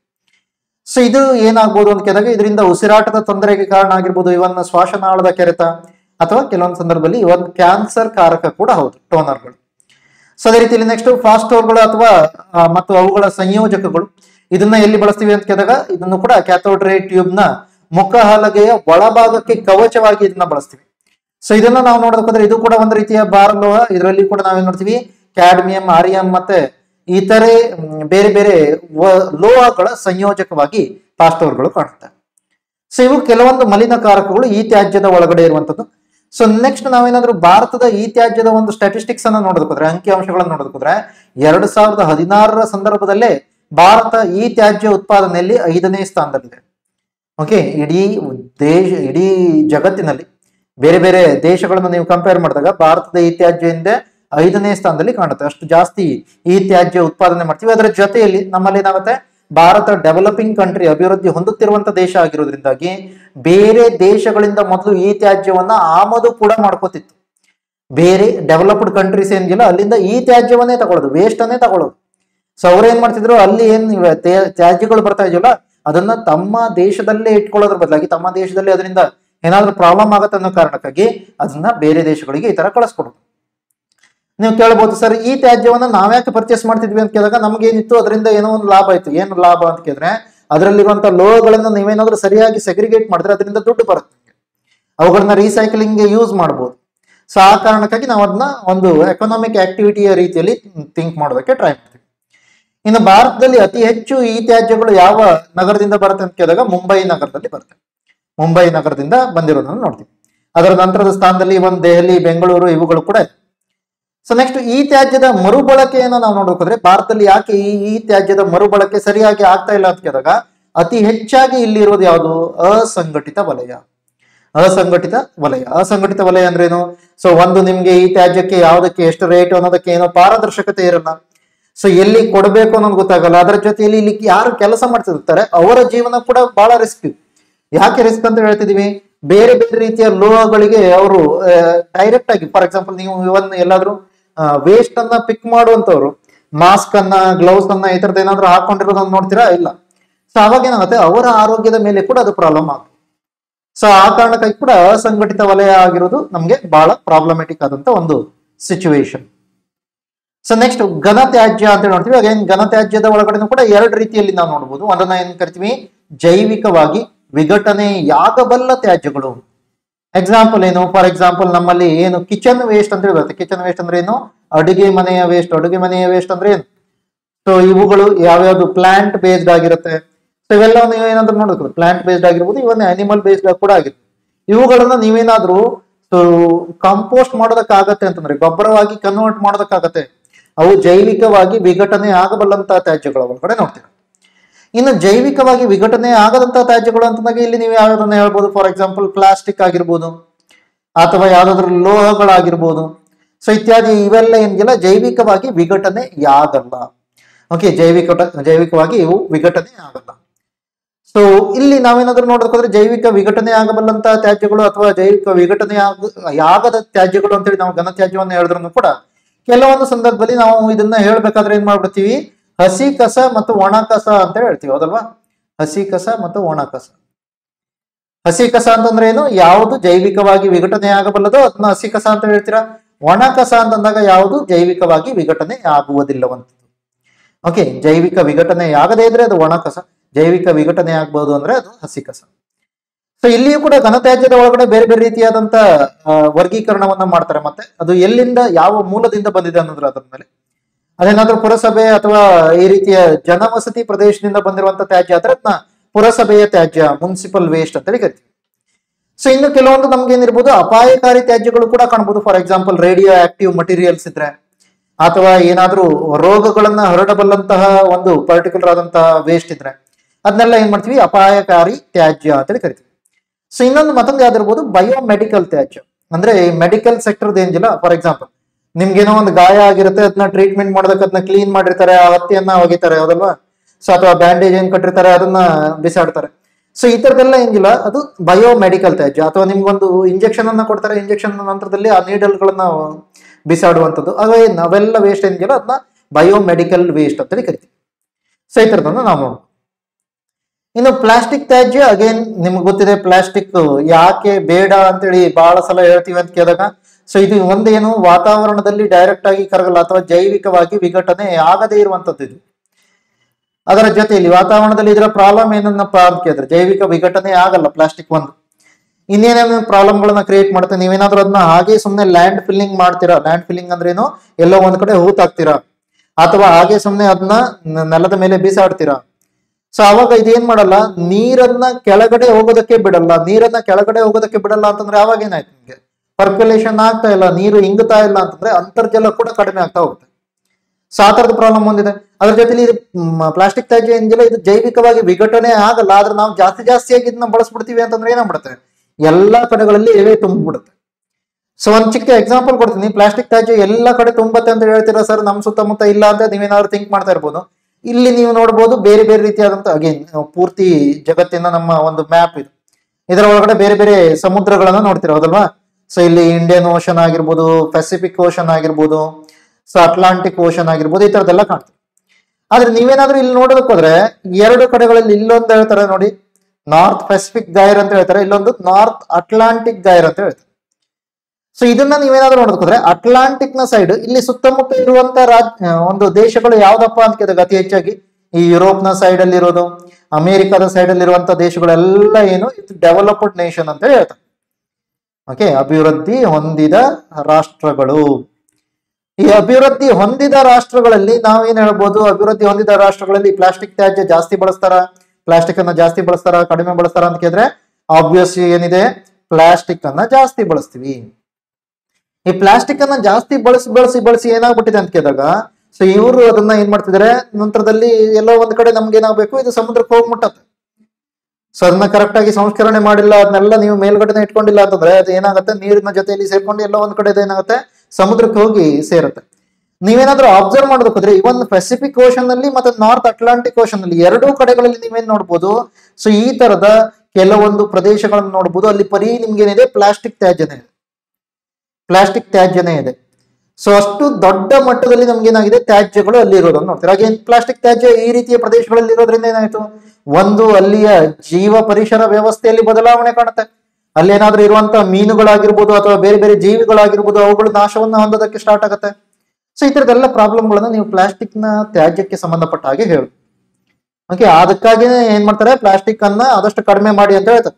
ಸೊ ಇದು ಏನಾಗ್ಬೋದು ಅಂತ ಕೇಳಿದಾಗ ಇದರಿಂದ ಉಸಿರಾಟದ ತೊಂದರೆಗೆ ಕಾರಣ ಆಗಿರ್ಬೋದು ಇವನ್ ಶ್ವಾಸನಾಳದ ಕೆರೆತ ಅಥವಾ ಕೆಲವೊಂದು ಸಂದರ್ಭದಲ್ಲಿ ಇವನ್ ಕ್ಯಾನ್ಸರ್ ಕಾರಕ ಕೂಡ ಹೌದು ಟೋನರ್ಗಳು ಸೊ ಅದೇ ರೀತಿಯಲ್ಲಿ ನೆಕ್ಸ್ಟ್ ಫಾಸ್ಟೋರ್ಗಳು ಅಥವಾ ಆ, ಮತ್ತು ಅವುಗಳ ಸಂಯೋಜಕಗಳು ಇದನ್ನ ಎಲ್ಲಿ ಬಳಸ್ತೀವಿ ಅಂತ ಕೇಳಿದಾಗ ಇದನ್ನು ಕೂಡ ಕ್ಯಾಥೋಡ್ ರೇ ಟ್ಯೂಬ್ ನ ಮುಖ ಹಲಗೆಯ ಒಳಭಾಗಕ್ಕೆ ಕವಚವಾಗಿ ಇದನ್ನ ಬಳಸ್ತೀವಿ ಸೊ ಇದನ್ನ ನಾವು ನೋಡೋದಕ್ಕೋದ್ರೆ ಇದು ಕೂಡ ಒಂದು ರೀತಿಯ ಭಾರಲೋಹ ಇದರಲ್ಲಿ ಕೂಡ ನಾವೇನ್ ನೋಡ್ತೀವಿ ಕ್ಯಾಡ್ಮಿಯಂ ಆರಿಯಂ ಮತ್ತೆ ಇತರೆ ಮ್, ಬೇರೆ ಬೇರೆ ವ- ಲೋಹಗಳ ಸಂಯೋಜಕವಾಗಿ ಫಾಸ್ಟೋರ್ಗಳು ಕಾಣುತ್ತೆ ಸೊ ಇವು ಕೆಲವೊಂದು ಮಲಿನಕಾರಕಗಳು ಈ ತ್ಯಾಜ್ಯದ ಒಳಗಡೆ ಇರುವಂತದ್ದು ಸೊ ನೆಕ್ಸ್ಟ್ ನಾವೇನಾದ್ರೂ ಭಾರತದ ಈ ತ್ಯಾಜ್ಯದ ಒಂದು ಸ್ಟಾಟಿಸ್ಟಿಕ್ಸ್ ಅನ್ನ ನೋಡೋದಕ್ಕೋದ್ರೆ ಅಂಕಿಅಂಶಗಳನ್ನು ನೋಡೋದಕ್ಕೋದ್ರೆ ಎರಡ್ ಸಾವಿರದ ಹದಿನಾರರ ಸಂದರ್ಭದಲ್ಲೇ ಭಾರತ ಈ ತ್ಯಾಜ್ಯ ಉತ್ಪಾದನೆಯಲ್ಲಿ ಐದನೇ ಸ್ಥಾನದಲ್ಲಿದೆ ಓಕೆ ಇಡೀ ದೇಶ ಇಡೀ ಜಗತ್ತಿನಲ್ಲಿ ಬೇರೆ ಬೇರೆ ದೇಶಗಳನ್ನು ನೀವು ಕಂಪೇರ್ ಮಾಡಿದಾಗ ಭಾರತದ ಈ ತ್ಯಾಜ್ಯ ಹಿಂದೆ ಐದನೇ ಸ್ಥಾನದಲ್ಲಿ ಕಾಣುತ್ತೆ ಅಷ್ಟು ಜಾಸ್ತಿ ಈ ತ್ಯಾಜ್ಯ ಉತ್ಪಾದನೆ ಮಾಡ್ತೀವಿ ಅದರ ಜೊತೆಯಲ್ಲಿ ನಮ್ಮಲ್ಲಿ ಏನಾಗುತ್ತೆ ಭಾರತ ಡೆವಲಪಿಂಗ್ ಕಂಟ್ರಿ ಅಭಿವೃದ್ಧಿ ಹೊಂದುತ್ತಿರುವಂತ ದೇಶ ಆಗಿರೋದ್ರಿಂದಾಗಿ ಬೇರೆ ದೇಶಗಳಿಂದ ಮೊದಲು ಈ ತ್ಯಾಜ್ಯವನ್ನ ಆಮದು ಕೂಡ ಮಾಡ್ಕೋತಿತ್ತು ಬೇರೆ ಡೆವಲಪ್ಡ್ ಕಂಟ್ರೀಸ್ ಏನಿಲ್ಲ ಅಲ್ಲಿಂದ ಈ ತ್ಯಾಜ್ಯವನ್ನೇ ತಗೊಳ್ಳೋದು ವೇಸ್ಟ್ ಅನ್ನೇ ತಗೊಳ್ಳೋದು ಸೊ ಅವ್ರು ಏನ್ ಮಾಡ್ತಿದ್ರು ಅಲ್ಲಿ ಏನ್ ಇವ ತ್ಯಾ- ತ್ಯಾಜ್ಯಗಳು ಬರ್ತಾ ಇದೆಯಲ್ಲ ಅದನ್ನ ತಮ್ಮ ದೇಶದಲ್ಲೇ ಇಟ್ಕೊಳ್ಳೋದ್ರ ಬದಲಾಗಿ ತಮ್ಮ ದೇಶದಲ್ಲಿ ಅದರಿಂದ ಏನಾದ್ರೂ ಪ್ರಾಬ್ಲಮ್ ಆಗತ್ತೆ ಅನ್ನೋ ಕಾರಣಕ್ಕಾಗಿ ಅದನ್ನ ಬೇರೆ ದೇಶಗಳಿಗೆ ಈ ತರ ಕಳಿಸ್ಕೊಡೋದು ನೀವು ಕೇಳ್ಬೋದು ಸರ್ ಈ ತ್ಯಾಜ್ಯವನ್ನ ನಾವ್ಯಾಕೆ ಪರ್ಚೇಸ್ ಮಾಡ್ತಿದ್ವಿ ಅಂತ ಕೇಳಿದಾಗ ನಮ್ಗೆ ಏನಿತ್ತು ಅದರಿಂದ ಏನೋ ಒಂದು ಲಾಭ ಆಯ್ತು ಏನು ಲಾಭ ಅಂತ ಕೇಳಿದ್ರೆ ಅದರಲ್ಲಿರುವಂತ ಲೋಹಗಳನ್ನ ನೀವೇನಾದ್ರೂ ಸರಿಯಾಗಿ ಸೆಗ್ರಿಗೇಟ್ ಮಾಡಿದ್ರೆ ಅದರಿಂದ ದುಡ್ಡು ಬರುತ್ತೆ ನಿಮ್ಗೆ. ಅವುಗಳನ್ನ ರೀಸೈಕ್ಲಿಂಗ್ ಯೂಸ್ ಮಾಡ್ಬೋದು ಸೊ ಆ ಕಾರಣಕ್ಕಾಗಿ ನಾವು ಅದನ್ನ ಒಂದು ಎಕನಾಮಿಕ್ ಆಕ್ಟಿವಿಟಿಯ ರೀತಿಯಲ್ಲಿ ಥಿಂಕ್ ಮಾಡೋದಕ್ಕೆ ಟ್ರೈ ಮಾಡ್ತೀವಿ ಇನ್ನು ಭಾರತದಲ್ಲಿ ಅತಿ ಹೆಚ್ಚು ಈ ತ್ಯಾಜ್ಯಗಳು ಯಾವ ನಗರದಿಂದ ಬರುತ್ತೆ ಅಂತ ಕೇಳಿದಾಗ ಮುಂಬೈ ನಗರದಲ್ಲಿ ಬರುತ್ತೆ ಮುಂಬೈ ನಗರದಿಂದ ಬಂದಿರೋದನ್ನು ನೋಡ್ತೀವಿ ಅದರ ನಂತರದ ಸ್ಥಾನದಲ್ಲಿ ಒಂದು ದೆಹಲಿ ಬೆಂಗಳೂರು ಇವುಗಳು ಕೂಡ ಇದೆ ಸೊ ನೆಕ್ಸ್ಟ್ ಈ ತ್ಯಾಜ್ಯದ ಮರುಬಳಕೆಯನ್ನು ನಾವು ನೋಡೋಕೋದ್ರೆ ಭಾರತದಲ್ಲಿ ಯಾಕೆ ಈ ಈ ತ್ಯಾಜ್ಯದ ಮರುಬಳಕೆ ಸರಿಯಾಗಿ ಆಗ್ತಾ ಇಲ್ಲ ಅಂತ ಕೇಳಿದಾಗ ಅತಿ ಹೆಚ್ಚಾಗಿ ಇಲ್ಲಿ ಇರೋದು ಯಾವುದು ಅಸಂಘಟಿತ ವಲಯ ಅಸಂಘಟಿತ ವಲಯ ಅಸಂಘಟಿತ ವಲಯ ಅಂದ್ರೇನು ಸೊ ಒಂದು ನಿಮ್ಗೆ ಈ ತ್ಯಾಜ್ಯಕ್ಕೆ ಯಾವ್ದಕ್ಕೆ ಎಷ್ಟು ರೇಟ್ ಅನ್ನೋದಕ್ಕೆ ಏನೋ ಪಾರದರ್ಶಕತೆ ಇರಲ್ಲ ಸೊ ಎಲ್ಲಿ ಕೊಡಬೇಕು ಅನ್ನೋದು ಗೊತ್ತಾಗಲ್ಲ ಅದರ ಜೊತೆಯಲ್ಲಿ ಇಲ್ಲಿ ಯಾರು ಕೆಲಸ ಮಾಡ್ತಿರ್ತಾರೆ ಅವರ ಜೀವನ ಕೂಡ ಬಹಳ ರಿಸ್ಕ್ ಯಾಕೆ ರಿಸ್ಕ್ ಅಂತ ಹೇಳ್ತಿದೀವಿ ಬೇರೆ ಬೇರೆ ರೀತಿಯ ಲೋಹಗಳಿಗೆ ಅವರು ಡೈರೆಕ್ಟ್ ಆಗಿ ಫಾರ್ ಎಕ್ಸಾಂಪಲ್ ನೀವು ಇವನ್ ಎಲ್ಲಾದ್ರೂ ವೇಸ್ಟ್ ಅನ್ನ ಪಿಕ್ ಮಾಡುವಂತವ್ರು ಮಾಸ್ಕ್ ಅನ್ನ ಗ್ಲೌಸ್ ಅನ್ನ ಈ ತರದ್ ಏನಾದ್ರು ಹಾಕೊಂಡಿರೋದನ್ನ ನೋಡ್ತೀರಾ ಇಲ್ಲ ಸೊ ಅವಾಗ ಏನಾಗುತ್ತೆ ಅವರ ಆರೋಗ್ಯದ ಮೇಲೆ ಕೂಡ ಅದು ಪ್ರಾಬ್ಲಮ್ ಆಗುತ್ತೆ ಸೊ ಆ ಕಾರಣಕ್ಕಾಗಿ ಕೂಡ ಅಸಂಘಟಿತ ವಲಯ ಆಗಿರೋದು ನಮ್ಗೆ ಬಹಳ ಪ್ರಾಬ್ಲಮೆಟಿಕ್ ಆದಂತ ಒಂದು ಸಿಚುವೇಶನ್ ಸೊ ನೆಕ್ಸ್ಟ್ ಘನತ್ಯಾಜ್ಯ ಅಂತ ಹೇಳಿ ನೋಡ್ತೀವಿ ಅಗೇನ್ ಘನತ್ಯಾಜ್ಯದ ಒಳಗಡೆನೂ ಕೂಡ ಎರಡು ರೀತಿಯಲ್ಲಿ ನಾವು ನೋಡಬಹುದು ಒಂದನ್ನ ಏನ್ ಕರಿತೀವಿ ಜೈವಿಕವಾಗಿ ವಿಘಟನೆಯಾಗಬಲ್ಲ ತ್ಯಾಜ್ಯಗಳು ಎಕ್ಸಾಂಪಲ್ ಏನು ಫಾರ್ ಎಕ್ಸಾಂಪಲ್ ನಮ್ಮಲ್ಲಿ ಏನು ಕಿಚನ್ ವೇಸ್ಟ್ ಅಂತ ಬರುತ್ತೆ ಕಿಚನ್ ವೇಸ್ಟ್ ಅಂದ್ರೆ ಏನು ಅಡುಗೆ ಮನೆಯ ವೇಸ್ಟ್ ಅಡುಗೆ ಮನೆಯ ವೇಸ್ಟ್ ಅಂದ್ರೆ ಏನು ಸೊ ಇವುಗಳು ಯಾವ್ಯಾವ್ದು ಪ್ಲಾಂಟ್ ಬೇಸ್ಡ್ ಆಗಿರುತ್ತೆ ಸೊ ಇವೆಲ್ಲ ನೀವು ಏನಾದ್ರು ನೋಡಬೇಕು ಪ್ಲಾಂಟ್ ಬೇಸ್ಡ್ ಆಗಿರ್ಬೋದು ಇವನ್ ಅನಿಮಲ್ ಬೇಸ್ಡ್ ಕೂಡ ಆಗಿರುತ್ತೆ ಇವುಗಳನ್ನ ನೀವೇನಾದ್ರೂ ಸೊ ಕಂಪೋಸ್ಟ್ ಮಾಡೋದಕ್ಕಾಗತ್ತೆ ಅಂತಂದ್ರೆ ಗೊಬ್ಬರವಾಗಿ ಕನ್ವರ್ಟ್ ಮಾಡೋದಕ್ಕಾಗತ್ತೆ ಅವು ಜೈವಿಕವಾಗಿ ವಿಘಟನೆ ಆಗಬಲ್ಲಂತ ತ್ಯಾಜ್ಯಗಳ ಒಳಗಡೆ ನೋಡ್ತೀವಿ ಇನ್ನು ಜೈವಿಕವಾಗಿ ವಿಘಟನೆ ಆಗದಂತ ತ್ಯಾಜ್ಯಗಳು ಅಂತಂದಾಗ ಇಲ್ಲಿ ನೀವು ಯಾವ್ದನ್ನ ಹೇಳ್ಬೋದು ಫಾರ್ ಎಕ್ಸಾಂಪಲ್ ಪ್ಲಾಸ್ಟಿಕ್ ಆಗಿರ್ಬೋದು ಅಥವಾ ಯಾವ್ದಾದ್ರು ಲೋಹಗಳಾಗಿರ್ಬೋದು ಸೊ ಇತ್ಯಾದಿ ಇವೆಲ್ಲ ಏನಿಲ್ಲ ಜೈವಿಕವಾಗಿ ವಿಘಟನೆ ಆಗಲ್ಲ ಓಕೆ ಜೈವಿಕ ಜೈವಿಕವಾಗಿ ಇವು ವಿಘಟನೆ ಆಗಲ್ಲ ಸೊ ಇಲ್ಲಿ ನಾವೇನಾದ್ರೂ ನೋಡೋದಕ್ಕೆ ಹೋದ್ರೆ ಜೈವಿಕ ವಿಘಟನೆ ಆಗಬಲ್ಲಂತ ತ್ಯಾಜ್ಯಗಳು ಅಥವಾ ಜೈವಿಕ ವಿಘಟನೆ ಆಗ ಆಗದ ತ್ಯಾಜ್ಯಗಳು ಅಂತೇಳಿ ನಾವು ಘನತ್ಯಾಜ್ಯವನ್ನು ಹೇಳಿದ್ರು ಕೂಡ ಕೆಲವೊಂದು ಸಂದರ್ಭದಲ್ಲಿ ನಾವು ಇದನ್ನ ಹೇಳ್ಬೇಕಾದ್ರೆ ಏನ್ ಮಾಡ್ಬಿಡ್ತೀವಿ ಹಸಿ ಕಸ ಮತ್ತು ಒಣ ಕಸ ಅಂತ ಹೇಳ್ತೀವಿ ಹೌದಲ್ವಾ ಹಸಿ ಕಸ ಮತ್ತು ಒಣ ಕಸ ಹಸಿ ಕಸ ಅಂತಂದ್ರೆ ಏನು ಯಾವುದು ಜೈವಿಕವಾಗಿ ವಿಘಟನೆ ಆಗಬಲ್ಲದೋ ಅದನ್ನ ಹಸಿ ಕಸ ಅಂತ ಹೇಳ್ತೀರಾ ಒಣ ಕಸ ಅಂತಂದಾಗ ಯಾವುದು ಜೈವಿಕವಾಗಿ ವಿಘಟನೆ ಆಗುವುದಿಲ್ಲವಂತದ್ದು ಓಕೆ ಜೈವಿಕ ವಿಘಟನೆ ಆಗದೇ ಇದ್ರೆ ಅದು ಒಣ ಕಸ ಜೈವಿಕ ವಿಘಟನೆ ಆಗ್ಬಹುದು ಅಂದ್ರೆ ಅದು ಹಸಿ ಕಸ ಸೊ ಇಲ್ಲಿಯೂ ಕೂಡ ಘನತ್ಯಾಜ್ಯದ ಒಳಗಡೆ ಬೇರೆ ಬೇರೆ ರೀತಿಯಾದಂತ ಆ, ವರ್ಗೀಕರಣವನ್ನ ಮಾಡ್ತಾರೆ ಮತ್ತೆ ಅದು ಎಲ್ಲಿಂದ ಯಾವ ಮೂಲದಿಂದ ಬಂದಿದೆ ಅನ್ನೋದ್ರ ಅದ್ರ ಮೇಲೆ ಅದೇನಾದ್ರೂ ಪುರಸಭೆ ಅಥವಾ ಈ ರೀತಿಯ ಜನವಸತಿ ಪ್ರದೇಶದಿಂದ ಬಂದಿರುವಂತ ತ್ಯಾಜ್ಯ ಆದ್ರೆ ಅದನ್ನ ಪುರಸಭೆಯ ತ್ಯಾಜ್ಯ ಮುನ್ಸಿಪಲ್ ವೇಸ್ಟ್ ಅಂತೇಳಿ ಕರಿತೀವಿ ಸೊ ಇನ್ನು ಕೆಲವೊಂದು ನಮ್ಗೆ ಏನಿರ್ಬೋದು ಅಪಾಯಕಾರಿ ತ್ಯಾಜ್ಯಗಳು ಕೂಡ ಕಾಣ್ಬೋದು for example radio active materials ಇದ್ರೆ ಅಥವಾ ಏನಾದ್ರೂ ರೋಗಗಳನ್ನ ಹರಡಬಲ್ಲಂತಹ ಒಂದು ಪರ್ಟಿಕ್ಯುಲರ್ ಆದಂತಹ ವೇಸ್ಟ್ ಇದ್ರೆ ಅದನ್ನೆಲ್ಲ ಏನ್ ಮಾಡ್ತೀವಿ ಅಪಾಯಕಾರಿ ತ್ಯಾಜ್ಯ ಅಂತೇಳಿ ಕರಿತೀವಿ ಸೊ ಇನ್ನೊಂದು ಮತ್ತೊಂದು ಯಾವ್ದಿರ್ಬೋದು ಬಯೋಮೆಡಿಕಲ್ ತ್ಯಾಜ್ಯ ಅಂದ್ರೆ ಮೆಡಿಕಲ್ ಸೆಕ್ಟರ್ ಏನಿಲ್ಲ ಫಾರ್ ಎಕ್ಸಾಂಪಲ್ ನಿಮ್ಗೇನೋ ಒಂದು ಗಾಯ ಆಗಿರುತ್ತೆ ಅದನ್ನ ಟ್ರೀಟ್ಮೆಂಟ್ ಮಾಡೋದಕ್ಕೆ ಅದನ್ನ ಕ್ಲೀನ್ ಮಾಡಿರ್ತಾರೆ ಆ ಹತ್ತಿಯನ್ನ ಒಗಿತಾರೆ ಹೌದಲ್ವಾ ಸೊ ಅಥವಾ ಬ್ಯಾಂಡೇಜ್ ಏನ್ ಕಟ್ಟಿರ್ತಾರೆ ಅದನ್ನ ಬಿಸಾಡ್ತಾರೆ ಸೊ ಈ ತರದೆಲ್ಲ ಏನಿಲ್ಲ ಅದು ಬಯೋಮೆಡಿಕಲ್ ತ್ಯಾಜ್ಯ ಅಥವಾ ನಿಮ್ಗೊಂದು ಇಂಜೆಕ್ಷನ್ ಅನ್ನ ಕೊಡ್ತಾರೆ ಇಂಜೆಕ್ಷನ್ ನಂತರದಲ್ಲಿ ಆ ನೀಡಲ್ಗಳನ್ನ ಬಿಸಾಡುವಂಥದ್ದು ಅವೇನ್ ಅವೆಲ್ಲ ವೇಸ್ಟ್ ಏನಿಲ್ಲ ಅದನ್ನ ಬಯೋಮೆಡಿಕಲ್ ವೇಸ್ಟ್ ಅಂತೇಳಿ ಕರಿತೀವಿ ಸೊ ಈ ತರದನ್ನ ನಾವು ನೋಡ್ಬೋದು ಇನ್ನು ಪ್ಲಾಸ್ಟಿಕ್ ತ್ಯಾಜ್ಯ ಅಗೇನ್ ನಿಮ್ಗೆ ಗೊತ್ತಿದೆ ಪ್ಲಾಸ್ಟಿಕ್ ಯಾಕೆ ಬೇಡ ಅಂತೇಳಿ ಬಹಳ ಸಲ ಹೇಳ್ತೀವಿ ಅಂತ ಕೇಳಿದಾಗ ಸೊ ಇದು ಒಂದೇನು ವಾತಾವರಣದಲ್ಲಿ ಡೈರೆಕ್ಟ್ ಆಗಿ ಕರಗಲ್ಲ ಅಥವಾ ಜೈವಿಕವಾಗಿ ವಿಘಟನೆ ಆಗದೇ ಇರುವಂತದ್ದು ಇದು ಅದರ ಜೊತೆಯಲ್ಲಿ ವಾತಾವರಣದಲ್ಲಿ ಇದರ ಪ್ರಾಬ್ಲಮ್ ಏನನ್ನಪ್ಪ ಅಂತ ಕೇಳಿದ್ರೆ ಜೈವಿಕ ವಿಘಟನೆ ಆಗಲ್ಲ ಪ್ಲಾಸ್ಟಿಕ್ ಒಂದು ಇನ್ನೇನೇನು ಪ್ರಾಬ್ಲಮ್ಗಳನ್ನ ಕ್ರಿಯೇಟ್ ಮಾಡುತ್ತೆ ನೀವೇನಾದ್ರೂ ಅದನ್ನ ಹಾಗೆ ಸುಮ್ಮನೆ ಲ್ಯಾಂಡ್ ಫಿಲ್ಲಿಂಗ್ ಮಾಡ್ತೀರಾ ಲ್ಯಾಂಡ್ ಫಿಲ್ಲಿಂಗ್ ಅಂದ್ರೆ ಏನು ಎಲ್ಲೋ ಒಂದ್ ಕಡೆ ಹೂತಾಕ್ತೀರಾ ಅಥವಾ ಹಾಗೆ ಸುಮ್ಮನೆ ಅದನ್ನ ನ- ನೆಲದ ಮೇಲೆ ಬೀಸಾಡ್ತೀರಾ ಸೊ ಅವಾಗ ಇದೇನ್ ಮಾಡಲ್ಲ ನೀರನ್ನ ಕೆಳಗಡೆ ಹೋಗೋದಕ್ಕೆ ಬಿಡಲ್ಲ ನೀರನ್ನ ಕೆಳಗಡೆ ಹೋಗೋದಕ್ಕೆ ಬಿಡಲ್ಲ ಅಂತಂದ್ರೆ ಅವಾಗ ಏನಾಯ್ತು ನಿಮ್ಗೆ ಪರ್ಕ್ಯುಲೇಷನ್ ಆಗ್ತಾ ಇಲ್ಲ ನೀರು ಇಂಗುತ್ತಾ ಇಲ್ಲ ಅಂತಂದ್ರೆ ಅಂತರ್ಜಲ ಕೂಡ ಕಡಿಮೆ ಆಗ್ತಾ ಹೋಗುತ್ತೆ ಸೊ ಆ ತರದ ಪ್ರಾಬ್ಲಮ್ ಒಂದಿದೆ ಅದ್ರ ಜೊತೆಲಿ ಇದು ಪ್ಲಾಸ್ಟಿಕ್ ತ್ಯಾಜ್ಯ ಏನಿಲ್ಲ ಇದು ಜೈವಿಕವಾಗಿ ವಿಘಟನೆ ಆಗಲ್ಲ ಆದ್ರೆ ನಾವು ಜಾಸ್ತಿ ಜಾಸ್ತಿಯಾಗಿ ಇದನ್ನ ಬಳಸ್ಬಿಡ್ತೀವಿ ಅಂತಂದ್ರೆ ಏನಾಗ್ಬಿಡುತ್ತೆ ಎಲ್ಲಾ ಕಡೆಗಳಲ್ಲಿ ಇವೇ ತುಂಬಿಬಿಡುತ್ತೆ ಸೊ ಒಂದ್ ಚಿಕ್ಕ ಎಕ್ಸಾಂಪಲ್ ಕೊಡ್ತೀನಿ ಪ್ಲಾಸ್ಟಿಕ್ ತ್ಯಾಜ್ಯ ಎಲ್ಲ ಕಡೆ ತುಂಬತ್ತೆ ಅಂತ ಹೇಳ್ತೀರಾ ಸರ್ ನಮ್ ಸುತ್ತಮುತ್ತ ಇಲ್ಲ ಅಂತ ನೀವೇನಾದ್ರು ಥಿಂಕ್ ಮಾಡ್ತಾ ಇರ್ಬೋದು ಇಲ್ಲಿ ನೀವು ನೋಡ್ಬೋದು ಬೇರೆ ಬೇರೆ ರೀತಿಯಾದಂತ ಅಗೇನ್ ಪೂರ್ತಿ ಜಗತ್ತಿನ ನಮ್ಮ ಒಂದು ಮ್ಯಾಪ್ ಇದು ಇದರ ಒಳಗಡೆ ಬೇರೆ ಬೇರೆ ಸಮುದ್ರಗಳನ್ನ ನೋಡ್ತೀರಾ ಹೌದಲ್ವಾ ಸೊ ಇಲ್ಲಿ ಇಂಡಿಯನ್ ಓಷನ್ ಆಗಿರ್ಬೋದು ಪೆಸಿಫಿಕ್ ಓಷನ್ ಆಗಿರ್ಬೋದು ಸೊ ಅಟ್ಲಾಂಟಿಕ್ ಓಷನ್ ಆಗಿರ್ಬೋದು ಈ ತರದೆಲ್ಲ ಕಾಣ್ತೀವಿ ಆದ್ರೆ ನೀವೇನಾದ್ರೂ ಇಲ್ಲಿ ನೋಡೋದಕ್ಕೆ ಹೋದ್ರೆ ಎರಡು ಕಡೆಗಳಲ್ಲಿ ಇಲ್ಲೊಂದು ಹೇಳ್ತಾರೆ ನೋಡಿ ನಾರ್ತ್ ಪೆಸಿಫಿಕ್ ಗೈರ್ ಅಂತ ಹೇಳ್ತಾರೆ ಇಲ್ಲೊಂದು ನಾರ್ತ್ ಅಟ್ಲಾಂಟಿಕ್ ಗೈರ್ ಅಂತ ಹೇಳ್ತಾರೆ ಸೊ ಇದನ್ನ ನೀವೇನಾದ್ರೂ ನೋಡೋದಕ್ಕೆ ಹೋದ್ರೆ ಅಟ್ಲಾಂಟಿಕ್ ನ ಸೈಡ್ ಇಲ್ಲಿ ಸುತ್ತಮುತ್ತ ಇರುವಂತ ರಾಜ್ ಆ, ಒಂದು ದೇಶಗಳು ಯಾವ್ದಪ್ಪ ಅಂತ ಕೇಳಿದಾಗ ಅತಿ ಹೆಚ್ಚಾಗಿ ಈ ಯುರೋಪ್ ನ ಸೈಡ್ ಅಲ್ಲಿ ಇರೋದು ಅಮೆರಿಕದ ಸೈಡ್ ಅಲ್ಲಿ ಇರುವಂತ ದೇಶಗಳೆಲ್ಲ ಏನು ಇದು ಡೆವಲಪ್ಡ್ ನೇಷನ್ ಅಂತ ಹೇಳ್ತಾರೆ ಓಕೆ ಅಭಿವೃದ್ಧಿ ಹೊಂದಿದ ರಾಷ್ಟ್ರಗಳು ಈ ಅಭಿವೃದ್ಧಿ ಹೊಂದಿದ ರಾಷ್ಟ್ರಗಳಲ್ಲಿ ನಾವೇನ್ ಹೇಳ್ಬೋದು ಅಭಿವೃದ್ಧಿ ಹೊಂದಿದ ರಾಷ್ಟ್ರಗಳಲ್ಲಿ ಪ್ಲಾಸ್ಟಿಕ್ ತ್ಯಾಜ್ಯ ಜಾಸ್ತಿ ಬಳಸ್ತಾರ ಪ್ಲಾಸ್ಟಿಕ್ ಅನ್ನ ಜಾಸ್ತಿ ಬಳಸ್ತಾರ ಕಡಿಮೆ ಬಳಸ್ತಾರ ಅಂತ ಕೇಳಿದ್ರೆ ಆಬ್ವಿಯಸ್ ಏನಿದೆ ಪ್ಲಾಸ್ಟಿಕ್ ಅನ್ನ ಜಾಸ್ತಿ ಬಳಸ್ತೀವಿ ಈ ಪ್ಲಾಸ್ಟಿಕ್ ಅನ್ನ ಜಾಸ್ತಿ ಬಳಸಿ ಬಳಸಿ ಬಳಸಿ ಏನಾಗ್ಬಿಟ್ಟಿದೆ ಅಂತ ಕೇಳಿದಾಗ ಸೊ ಇವರು ಅದನ್ನ ಏನ್ ಮಾಡ್ತಿದ್ದಾರೆ ನಂತರದಲ್ಲಿ ಎಲ್ಲೋ ಒಂದ್ ಕಡೆ ನಮ್ಗೆ ಏನಾಗ್ಬೇಕು ಇದು ಸಮುದ್ರಕ್ಕೆ ಹೋಗಿ ಮುಟ್ಟತ್ತೆ ಸೊ ಅದನ್ನ ಕರೆಕ್ಟ್ ಆಗಿ ಸಂಸ್ಕರಣೆ ಮಾಡಿಲ್ಲ ಅದನ್ನೆಲ್ಲ ನೀವು ಮೇಲ್ಗಡೆನೆ ಇಟ್ಕೊಂಡಿಲ್ಲ ಅಂತಂದ್ರೆ ಅದು ಏನಾಗುತ್ತೆ ನೀರಿನ ಜೊತೆಯಲ್ಲಿ ಸೇರ್ಕೊಂಡು ಎಲ್ಲೋ ಒಂದ್ ಕಡೆ ಅದು ಏನಾಗುತ್ತೆ ಸಮುದ್ರಕ್ಕೆ ಹೋಗಿ ಸೇರುತ್ತೆ ನೀವೇನಾದ್ರೂ ಅಬ್ಸರ್ವ್ ಮಾಡೋದಕ್ಕೆ ಹೋದ್ರೆ ಇವನ್ ಪೆಸಿಫಿಕ್ ಓಷನ್ ಅಲ್ಲಿ ಮತ್ತೆ ನಾರ್ತ್ ಅಟ್ಲಾಂಟಿಕ್ ಓಷನ್ ಅಲ್ಲಿ ಎರಡೂ ಕಡೆಗಳಲ್ಲಿ ನೀವೇನ್ ನೋಡ್ಬೋದು ಸೊ ಈ ತರದ ಕೆಲವೊಂದು ಪ್ರದೇಶಗಳನ್ನು ನೋಡ್ಬೋದು ಅಲ್ಲಿ ಬರೀ ನಿಮ್ಗೇನಿದೆ ಪ್ಲಾಸ್ಟಿಕ್ ತ್ಯಾಜ್ಯನೇ ಇದೆ ಪ್ಲಾಸ್ಟಿಕ್ ತ್ಯಾಜ್ಯನೇ ಇದೆ ಸೊ ಅಷ್ಟು ದೊಡ್ಡ ಮಟ್ಟದಲ್ಲಿ ನಮ್ಗೇನಾಗಿದೆ ತ್ಯಾಜ್ಯಗಳು ಅಲ್ಲಿ ಇರೋದನ್ನು ನೋಡ್ತೀರಾ ಹಾಗೆ ಪ್ಲಾಸ್ಟಿಕ್ ತ್ಯಾಜ್ಯ ಈ ರೀತಿಯ ಪ್ರದೇಶಗಳಲ್ಲಿ ಇರೋದ್ರಿಂದ ಏನಾಯ್ತು ಒಂದು ಅಲ್ಲಿಯ ಜೀವ ಪರಿಸರ ವ್ಯವಸ್ಥೆಯಲ್ಲಿ ಬದಲಾವಣೆ ಕಾಣುತ್ತೆ ಅಲ್ಲಿ ಏನಾದ್ರೂ ಇರುವಂತಹ ಮೀನುಗಳಾಗಿರ್ಬೋದು ಅಥವಾ ಬೇರೆ ಬೇರೆ ಜೀವಿಗಳಾಗಿರ್ಬೋದು ಅವುಗಳು ನಾಶವನ್ನ ಹೊಂದೋದಕ್ಕೆ ಸ್ಟಾರ್ಟ್ ಆಗುತ್ತೆ ಸೊ ಈ ತರದೆಲ್ಲ ಪ್ರಾಬ್ಲಮ್ಗಳನ್ನ ನೀವು ಪ್ಲಾಸ್ಟಿಕ್ ನ ತ್ಯಾಜ್ಯಕ್ಕೆ ಸಂಬಂಧಪಟ್ಟ ಹಾಗೆ ಹೇಳು ಓಕೆ ಅದಕ್ಕಾಗಿನೇ ಏನ್ ಮಾಡ್ತಾರೆ ಪ್ಲಾಸ್ಟಿಕ್ ಅನ್ನ ಆದಷ್ಟು ಕಡಿಮೆ ಮಾಡಿ ಅಂತ ಹೇಳ್ತಾರೆ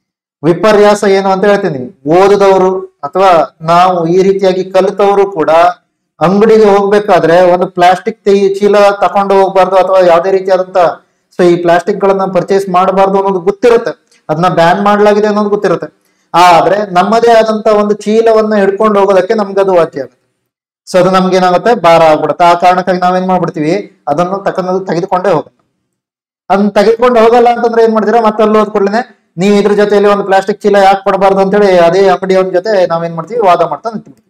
ವಿಪರ್ಯಾಸ ಏನು ಅಂತ ಹೇಳ್ತೀನಿ ಓದಿದವರು ಅಥವಾ ನಾವು ಈ ರೀತಿಯಾಗಿ ಕಲಿತವರು ಕೂಡ ಅಂಗಡಿಗೆ ಹೋಗ್ಬೇಕಾದ್ರೆ ಒಂದು ಪ್ಲಾಸ್ಟಿಕ್ ಚೀಲ ತಕೊಂಡು ಹೋಗ್ಬಾರ್ದು ಅಥವಾ ಯಾವುದೇ ರೀತಿಯಾದಂತ ಸೊ ಈ ಪ್ಲಾಸ್ಟಿಕ್ ಗಳನ್ನ ಪರ್ಚೇಸ್ ಮಾಡಬಾರ್ದು ಅನ್ನೋದು ಗೊತ್ತಿರುತ್ತೆ ಅದನ್ನ ಬ್ಯಾನ್ ಮಾಡಲಾಗಿದೆ ಅನ್ನೋದು ಗೊತ್ತಿರುತ್ತೆ ಆದ್ರೆ ನಮ್ಮದೇ ಆದಂತ ಒಂದು ಚೀಲವನ್ನ ಹಿಡ್ಕೊಂಡು ಹೋಗೋದಕ್ಕೆ ನಮ್ಗೆ ಅದು ವಾಚ್ಯ ಆಗುತ್ತೆ ಸೊ ಅದು ನಮ್ಗೆ ಏನಾಗುತ್ತೆ ಭಾರ ಆಗ್ಬಿಡುತ್ತೆ ಆ ಕಾರಣಕ್ಕಾಗಿ ನಾವೇನ್ ಮಾಡ್ಬಿಡ್ತೀವಿ ಅದನ್ನು ತಕೊಂಡು ತೆಗೆದುಕೊಂಡೇ ಹೋಗುತ್ತೆ ಅದನ್ನ ತೆಗೆದುಕೊಂಡು ಹೋಗಲ್ಲ ಅಂತಂದ್ರೆ ಏನ್ ಮಾಡ್ತೀರಾ ಮತ್ತೆ ಅಲ್ಲಿ ಹೋದ್ ಕೂಡಲೇ ನೀವು ಇದ್ರ ಜೊತೆಯಲ್ಲಿ ಒಂದು ಪ್ಲಾಸ್ಟಿಕ್ ಚೀಲ ಯಾಕೆ ಕೊಡಬಾರ್ದು ಅಂತೇಳಿ ಅದೇ ಅಂಗಡಿಯವನ ಜೊತೆ ನಾವೇನ್ ಮಾಡ್ತೀವಿ ವಾದ ಮಾಡ್ತಾ ನಿಂತ್ಬಿಡ್ತೀವಿ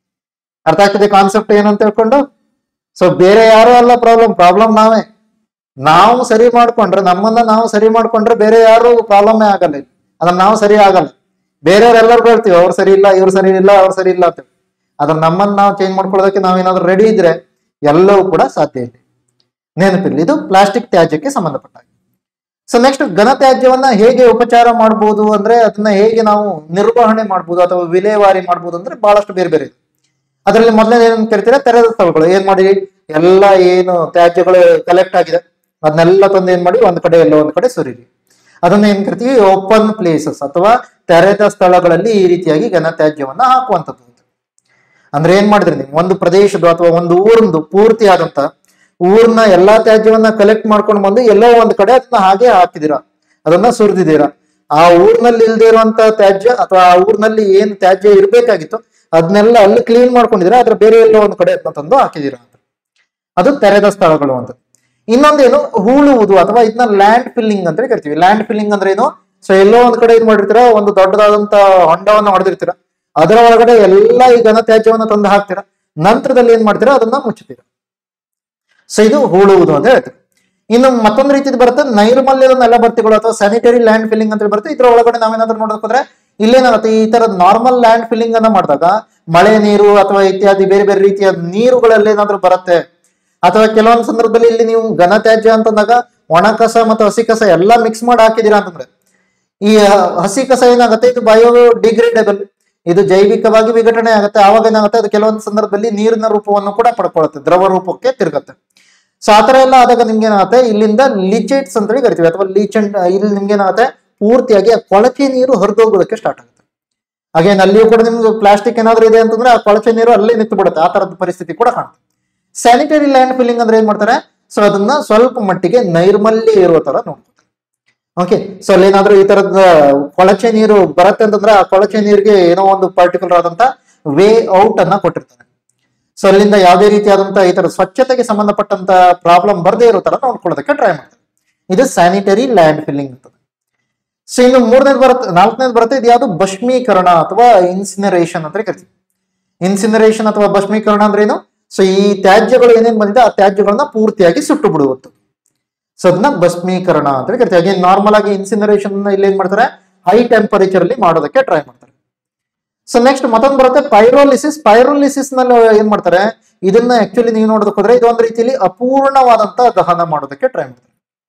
ಅರ್ಥ ಆಗ್ತದೆ ಕಾನ್ಸೆಪ್ಟ್ ಏನು ಅಂತ ಹೇಳ್ಕೊಂಡು ಸೊ ಬೇರೆ ಯಾರು ಅಲ್ಲ ಪ್ರಾಬ್ಲಮ್ ಪ್ರಾಬ್ಲಮ್ ನಾವೇ ನಾವು ಸರಿ ಮಾಡ್ಕೊಂಡ್ರೆ ನಮ್ಮನ್ನ ನಾವು ಸರಿ ಮಾಡ್ಕೊಂಡ್ರೆ ಬೇರೆ ಯಾರು ಪ್ರಾಬ್ಲಮೇ ಆಗಲ್ಲ ಇಲ್ಲಿ. ಅದನ್ನ ನಾವು ಸರಿ ಆಗಲ್ಲ ಬೇರೆಯವರೆಲ್ಲರೂ ಹೇಳ್ತೀವಿ ಅವ್ರು ಸರಿ ಇಲ್ಲ ಇವ್ರು ಸರಿ ಇಲ್ಲ ಅವ್ರು ಸರಿ ಇಲ್ಲ ಅಂತೇಳಿ ಅದನ್ನ ನಮ್ಮನ್ನ ನಾವು ಚೇಂಜ್ ಮಾಡ್ಕೊಳ್ಳೋದಕ್ಕೆ ನಾವೇನಾದ್ರೂ ರೆಡಿ ಇದ್ರೆ ಎಲ್ಲವೂ ಕೂಡ ಸಾಧ್ಯ ಇದೆ ನೆನಪಿರ್ಲಿ ಇದು ಪ್ಲಾಸ್ಟಿಕ್ ತ್ಯಾಜ್ಯಕ್ಕೆ ಸಂಬಂಧಪಟ್ಟ ಹಾಗೆ ಸೊ ನೆಕ್ಸ್ಟ್ ಘನ ತ್ಯಾಜ್ಯವನ್ನ ಹೇಗೆ ಉಪಚಾರ ಮಾಡಬಹುದು ಅಂದ್ರೆ ಅದನ್ನ ಹೇಗೆ ನಾವು ನಿರ್ವಹಣೆ ಮಾಡಬಹುದು ಅಥವಾ ವಿಲೇವಾರಿ ಮಾಡಬಹುದು ಅಂದ್ರೆ ಬಹಳಷ್ಟು ಬೇರೆ ಬೇರೆ ಇದೆ ಅದರಲ್ಲಿ ಮೊದಲನೇ ಏನ್ ಕರಿತೀರಾ ತೆರೆದ ಸ್ಥಳಗಳು ಏನ್ ಮಾಡಿ ಎಲ್ಲ ಏನು ತ್ಯಾಜ್ಯಗಳು ಕಲೆಕ್ಟ್ ಆಗಿದೆ ಅದನ್ನೆಲ್ಲ ತಂದು ಏನ್ ಮಾಡಿ ಒಂದ್ ಕಡೆ ಎಲ್ಲೋ ಒಂದ್ ಕಡೆ ಸುರಿರಿ ಅದನ್ನ ಏನ್ ಕರಿತೀವಿ ಓಪನ್ ಪ್ಲೇಸಸ್ ಅಥವಾ ತೆರೆದ ಸ್ಥಳಗಳಲ್ಲಿ ಈ ರೀತಿಯಾಗಿ ಘನ ತ್ಯಾಜ್ಯವನ್ನ ಹಾಕುವಂಥದ್ದು ಅಂದ್ರೆ ಏನ್ ಮಾಡಿದ್ರಿ ನೀವು ಒಂದು ಪ್ರದೇಶದ ಅಥವಾ ಒಂದು ಊರಿಂದು ಪೂರ್ತಿ ಆದಂತ ಊರ್ನ ಎಲ್ಲಾ ತ್ಯಾಜ್ಯವನ್ನ ಕಲೆಕ್ಟ್ ಮಾಡ್ಕೊಂಡು ಬಂದು ಎಲ್ಲೋ ಒಂದ್ ಕಡೆ ಅದನ್ನ ಹಾಗೆ ಹಾಕಿದೀರಾ ಅದನ್ನ ಸುರಿದಿದ್ದೀರಾ ಆ ಊರ್ನಲ್ಲಿ ಇಲ್ದೇ ಇರುವಂತ ತ್ಯಾಜ್ಯ ಅಥವಾ ಆ ಊರ್ನಲ್ಲಿ ಏನ್ ತ್ಯಾಜ್ಯ ಇರ್ಬೇಕಾಗಿತ್ತು ಅದನ್ನೆಲ್ಲ ಅಲ್ಲಿ ಕ್ಲೀನ್ ಮಾಡ್ಕೊಂಡಿದ್ದೀರಾ ಅದ್ರ ಬೇರೆ ಎಲ್ಲೋ ಒಂದ್ ಕಡೆ ಅದನ್ನ ತಂದು ಹಾಕಿದೀರಾ ಅಂತ ಅದು ತೆರೆದ ಸ್ಥಳಗಳು ಅಂತ ಇನ್ನೊಂದೇನು ಹೂಳುವುದು ಅಥವಾ ಇದನ್ನ ಲ್ಯಾಂಡ್ ಫಿಲ್ಲಿಂಗ್ ಅಂತ ಕರಿತೀವಿ ಲ್ಯಾಂಡ್ ಫಿಲ್ಲಿಂಗ್ ಅಂದ್ರೆ ಏನು ಸೊ ಎಲ್ಲೋ ಒಂದ್ ಕಡೆ ಇದು ಮಾಡಿರ್ತೀರಾ ಒಂದು ದೊಡ್ಡದಾದಂತ ಹೊಂಡವನ್ನ ಹೊಡೆದಿರ್ತೀರಾ ಅದರ ಒಳಗಡೆ ಎಲ್ಲ ಈ ಘನ ತ್ಯಾಜ್ಯವನ್ನ ತಂದು ಹಾಕ್ತೀರಾ ನಂತರದಲ್ಲಿ ಏನ್ ಮಾಡ್ತೀರಾ ಅದನ್ನ ಮುಚ್ಚುತ್ತೀರಾ ಸೊ ಇದು ಹೂಳುವುದು ಅಂತ ಹೇಳ್ತೀವಿ ಇನ್ನು ಮತ್ತೊಂದು ರೀತಿದು ಬರುತ್ತೆ ನೈರ್ಮಲ್ಯದ ನೆಲಬರ್ತಿಗಳು ಅಥವಾ ಸ್ಯಾನಿಟರಿ ಲ್ಯಾಂಡ್ ಫಿಲ್ಲಿಂಗ್ ಅಂತ ಬರುತ್ತೆ ಇದ್ರ ಒಳಗಡೆ ನಾವೇನಾದ್ರೂ ನೋಡಕ್ ಹೋದ್ರೆ ಇಲ್ಲೇನಾಗುತ್ತೆ ಈ ತರ ನಾರ್ಮಲ್ ಲ್ಯಾಂಡ್ ಫಿಲ್ಲಿಂಗ್ ಅನ್ನ ಮಾಡಿದಾಗ ಮಳೆ ನೀರು ಅಥವಾ ಇತ್ಯಾದಿ ಬೇರೆ ಬೇರೆ ರೀತಿಯ ನೀರುಗಳಲ್ಲಿ ಏನಾದ್ರೂ ಬರುತ್ತೆ ಅಥವಾ ಕೆಲವೊಂದು ಸಂದರ್ಭದಲ್ಲಿ ಇಲ್ಲಿ ನೀವು ಘನ ತ್ಯಾಜ್ಯ ಅಂತಂದಾಗ ಒಣ ಕಸ ಮತ್ತು ಹಸಿ ಕಸ ಎಲ್ಲ ಮಿಕ್ಸ್ ಮಾಡಿ ಹಾಕಿದೀರಾ ಅಂತಂದ್ರೆ ಈ ಹ- ಹಸಿ ಕಸ ಏನಾಗುತ್ತೆ ಇದು ಬಯೋ ಡಿಗ್ರೇಡೇಬಲ್ ಇದು ಜೈವಿಕವಾಗಿ ವಿಘಟನೆ ಆಗುತ್ತೆ ಆವಾಗ ಏನಾಗುತ್ತೆ ಅದು ಕೆಲವೊಂದು ಸಂದರ್ಭದಲ್ಲಿ ನೀರಿನ ರೂಪವನ್ನು ಕೂಡ ಪಡ್ಕೊಳ್ಳುತ್ತೆ ದ್ರವ ರೂಪಕ್ಕೆ ತಿರುಗುತ್ತೆ ಸೊ ಆತರ ಎಲ್ಲ ಆದಾಗ ನಿಮ್ಗೆ ಏನಾಗುತ್ತೆ ಇಲ್ಲಿಂದ ಲಿಚೇಟ್ಸ್ ಅಂತೇಳಿ ಕರಿತೀವಿ ಅಥವಾ ಲೀಚೆಂಡ್ ಇಲ್ಲಿ ನಿಮ್ಗೆ ಏನಾಗುತ್ತೆ ಪೂರ್ತಿಯಾಗಿ ಆ ಕೊಳಚೆ ನೀರು ಹರಿದೋಗೋದಕ್ಕೆ ಸ್ಟಾರ್ಟ್ ಆಗುತ್ತೆ ಹಾಗೇನ್ ಅಲ್ಲಿಯೂ ಕೂಡ ನಿಮ್ಗೆ ಪ್ಲಾಸ್ಟಿಕ್ ಏನಾದ್ರೂ ಇದೆ ಅಂತಂದ್ರೆ ಆ ಕೊಳಚೆ ನೀರು ಅಲ್ಲೇ ನಿಂತು ಬಿಡುತ್ತೆ ಆ ತರದ ಪರಿಸ್ಥಿತಿ ಕೂಡ ಕಾಣುತ್ತೆ ಸ್ಯಾನಿಟರಿ ಲ್ಯಾಂಡ್ ಫಿಲ್ಲಿಂಗ್ ಅಂದ್ರೆ ಏನ್ ಮಾಡ್ತಾರೆ ಸೊ ಅದನ್ನ ಸ್ವಲ್ಪ ಮಟ್ಟಿಗೆ ನೈರ್ಮಲ್ಯ ಇರುವ ತರ ನೋಡ್ತಾರೆ ಓಕೆ ಸೊ ಅಲ್ಲಿ ಏನಾದ್ರೂ ಈ ತರದ ಕೊಳಚೆ ನೀರು ಬರುತ್ತೆ ಅಂತಂದ್ರೆ ಆ ಕೊಳಚೆ ನೀರಿಗೆ ಏನೋ ಒಂದು ಪರ್ಟಿಕ್ಯುಲರ್ ಆದಂತ ವೇ ಔಟ್ ಅನ್ನ ಕೊಟ್ಟಿರ್ತಾರೆ ಸೊ ಅಲ್ಲಿಂದ ಯಾವುದೇ ರೀತಿಯಾದಂತ ಈ ತರ ಸ್ವಚ್ಛತೆಗೆ ಸಂಬಂಧಪಟ್ಟಂತ ಪ್ರಾಬ್ಲಮ್ ಬರದೇ ಇರೋ ತರ ನೋಡ್ಕೊಳ್ಳೋದಕ್ಕೆ ಟ್ರೈ ಮಾಡ್ತಾರೆ ಇದು ಸ್ಯಾನಿಟರಿ ಲ್ಯಾಂಡ್ ಫಿಲ್ಲಿಂಗ್ ಅಂತದೆ ಸೊ ಇನ್ನು ಮೂರನೇದು ಬರುತ್ತೆ ನಾಲ್ಕನೇದು ಬರುತ್ತೆ ಇದು ಯಾವುದು ಭಸ್ಮೀಕರಣ ಅಥವಾ ಇನ್ಸಿನರೇಷನ್ ಅಂತ ಕರಿತೀವಿ ಇನ್ಸಿನರೇಷನ್ ಅಥವಾ ಭಸ್ಮೀಕರಣ ಅಂದ್ರೆ ಏನು ಸೊ ಈ ತ್ಯಾಜ್ಯಗಳು ಏನೇನ್ ಬಂದಿದೆ ಆ ತ್ಯಾಜ್ಯಗಳನ್ನ ಪೂರ್ತಿಯಾಗಿ ಸುಟ್ಟು ಬಿಡುವುದು ಸೊ ಅದನ್ನ ಭಸ್ಮೀಕರಣ ಅಂತ ಕರಿತೀವಿ ಹಾಗೆ ನಾರ್ಮಲ್ ಆಗಿ ಇನ್ಸಿನರೇಷನ್ ಇಲ್ಲಿ ಏನ್ ಮಾಡ್ತಾರೆ ಹೈ ಟೆಂಪರೇಚರ್ ಅಲ್ಲಿ ಮಾಡೋದಕ್ಕೆ ಟ್ರೈ ಮಾಡ್ತಾರೆ ಸೊ ನೆಕ್ಸ್ಟ್ ಮತ್ತೊಂದು ಬರುತ್ತೆ ಪೈರೋಲಿಸಿಸ್ ಪೈರೋಲಿಸಿಸ್ ನಲ್ಲಿ ಏನ್ ಮಾಡ್ತಾರೆ ಇದನ್ನ ಆಕ್ಚುಲಿ ನೀವು ನೋಡೋದಕ್ಕೆ ಹೋದ್ರೆ ಇದು ಒಂದು ರೀತಿಯಲ್ಲಿ ಅಪೂರ್ಣವಾದಂತ ದಹನ ಮಾಡೋದಕ್ಕೆ ಟ್ರೈ ಮಾಡ್ತಾರೆ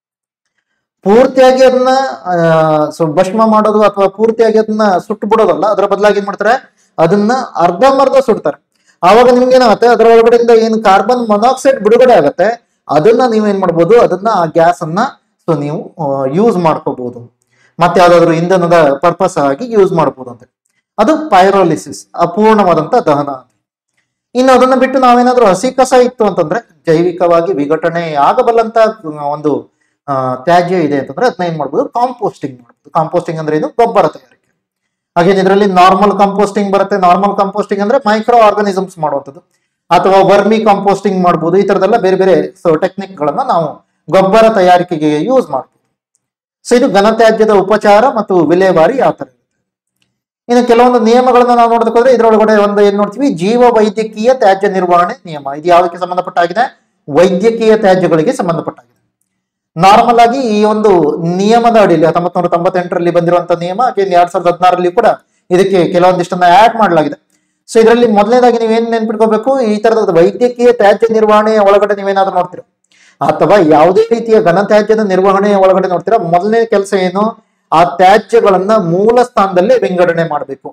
ಪೂರ್ತಿಯಾಗಿ ಅದನ್ನ ಆ, ಸೊ ಭಸ್ಮ ಮಾಡೋದು ಅಥವಾ ಪೂರ್ತಿಯಾಗಿ ಅದನ್ನ ಸುಟ್ಟು ಬಿಡೋದಲ್ಲ ಅದರ ಬದಲಾಗಿ ಏನ್ ಮಾಡ್ತಾರೆ ಅದನ್ನ ಅರ್ಧಂಬರ್ಧ ಸುಡ್ತಾರೆ ಆವಾಗ ನಿಮ್ಗೆ ಏನಾಗುತ್ತೆ ಅದರ ಒಳಗಡೆಯಿಂದ ಏನು ಕಾರ್ಬನ್ ಮೊನಾಕ್ಸೈಡ್ ಬಿಡುಗಡೆ ಆಗುತ್ತೆ ಅದನ್ನ ನೀವು ಏನ್ ಮಾಡ್ಬೋದು ಅದನ್ನ ಆ ಗ್ಯಾಸ್ ಅನ್ನ ಸೊ ನೀವು ಯೂಸ್ ಮಾಡ್ಕೋಬಹುದು ಮತ್ತೆ ಯಾವ್ದಾದ್ರು ಇಂಧನದ ಪರ್ಪಸ್ ಆಗಿ ಯೂಸ್ ಮಾಡ್ಬೋದು ಅಂತ ಅದು ಪೈರೋಲಿಸಿಸ್ ಅಪೂರ್ಣವಾದಂತ ದಹನ ಅಂತ ಇನ್ನು ಅದನ್ನ ಬಿಟ್ಟು ನಾವೇನಾದ್ರೂ ಹಸಿ ಕಸ ಇತ್ತು ಅಂತಂದ್ರೆ ಜೈವಿಕವಾಗಿ ವಿಘಟನೆ ಆಗಬಲ್ಲಂತ ಒಂದು ಆ, ತ್ಯಾಜ್ಯ ಇದೆ ಅಂತಂದ್ರೆ ಅದನ್ನ ಏನ್ ಮಾಡ್ಬೋದು ಕಾಂಪೋಸ್ಟಿಂಗ್ ಮಾಡ್ಬೋದು ಕಾಂಪೋಸ್ಟಿಂಗ್ ಅಂದ್ರೆ ಇದು ಗೊಬ್ಬರ ತಯಾರಿಕೆ ಹಾಗೇನು ಇದರಲ್ಲಿ ನಾರ್ಮಲ್ ಕಂಪೋಸ್ಟಿಂಗ್ ಬರುತ್ತೆ ನಾರ್ಮಲ್ ಕಂಪೋಸ್ಟಿಂಗ್ ಅಂದ್ರೆ ಮೈಕ್ರೋ ಆರ್ಗನಿಸಮ್ಸ್ ಮಾಡುವಂಥದ್ದು ಅಥವಾ ವರ್ಮಿ ಕಂಪೋಸ್ಟಿಂಗ್ ಮಾಡ್ಬೋದು ಈ ತರದೆಲ್ಲ ಬೇರೆ ಬೇರೆ ಸೊ ಟೆಕ್ನಿಕ್ ಗಳನ್ನ ನಾವು ಗೊಬ್ಬರ ತಯಾರಿಕೆಗೆ ಯೂಸ್ ಮಾಡ್ಬೋದು ಸೊ ಇದು ಘನತ್ಯಾಜ್ಯದ ಉಪಚಾರ ಮತ್ತು ವಿಲೇವಾರಿ ಯಾವ ತರ ಇರುತ್ತೆ ಇನ್ನು ಕೆಲವೊಂದು ನಿಯಮಗಳನ್ನ ನಾವು ನೋಡೋದಕ್ಕೆ ಹೋದ್ರೆ ಇದರೊಳಗಡೆ ಒಂದು ಏನ್ ನೋಡ್ತೀವಿ ಜೀವ ವೈದ್ಯಕೀಯ ತ್ಯಾಜ್ಯ ನಿರ್ವಹಣೆ ನಿಯಮ ಇದು ಯಾವುದಕ್ಕೆ ಸಂಬಂಧಪಟ್ಟಾಗಿದೆ ವೈದ್ಯಕೀಯ ತ್ಯಾಜ್ಯಗಳಿಗೆ ಸಂಬಂಧಪಟ್ಟಾಗಿದೆ ನಾರ್ಮಲ್ ಆಗಿ ಈ ಒಂದು ನಿಯಮದ ಅಡಿಯಲ್ಲಿ ಹತ್ತೊಂಬತ್ತು ನೂರ ತೊಂಬತ್ತೆಂಟರಲ್ಲಿ ಬಂದಿರುವಂತಹ ನಿಯಮ ಹಾಗೆ ಎರಡ್ ಸಾವಿರದ ಹದಿನಾರರಲ್ಲಿ ಕೂಡ ಇದಕ್ಕೆ ಕೆಲವೊಂದಿಷ್ಟನ್ನ ಆಡ್ ಮಾಡಲಾಗಿದೆ ಸೊ ಇದರಲ್ಲಿ ಮೊದಲನೇದಾಗಿ ನೀವೇನ್ ನೆನ್ಪಿಟ್ಕೋಬೇಕು ಈ ತರದ ವೈದ್ಯಕೀಯ ತ್ಯಾಜ್ಯ ನಿರ್ವಹಣೆಯ ಒಳಗಡೆ ನೀವೇನಾದ್ರೂ ನೋಡ್ತೀರಾ ಅಥವಾ ಯಾವುದೇ ರೀತಿಯ ಘನತ್ಯಾಜ್ಯದ ನಿರ್ವಹಣೆಯ ಒಳಗಡೆ ನೋಡ್ತೀರಾ ಮೊದಲನೇ ಕೆಲಸ ಏನು ಆ ತ್ಯಾಜ್ಯಗಳನ್ನ ಮೂಲ ಸ್ಥಾನದಲ್ಲಿ ವಿಂಗಡಣೆ ಮಾಡಬೇಕು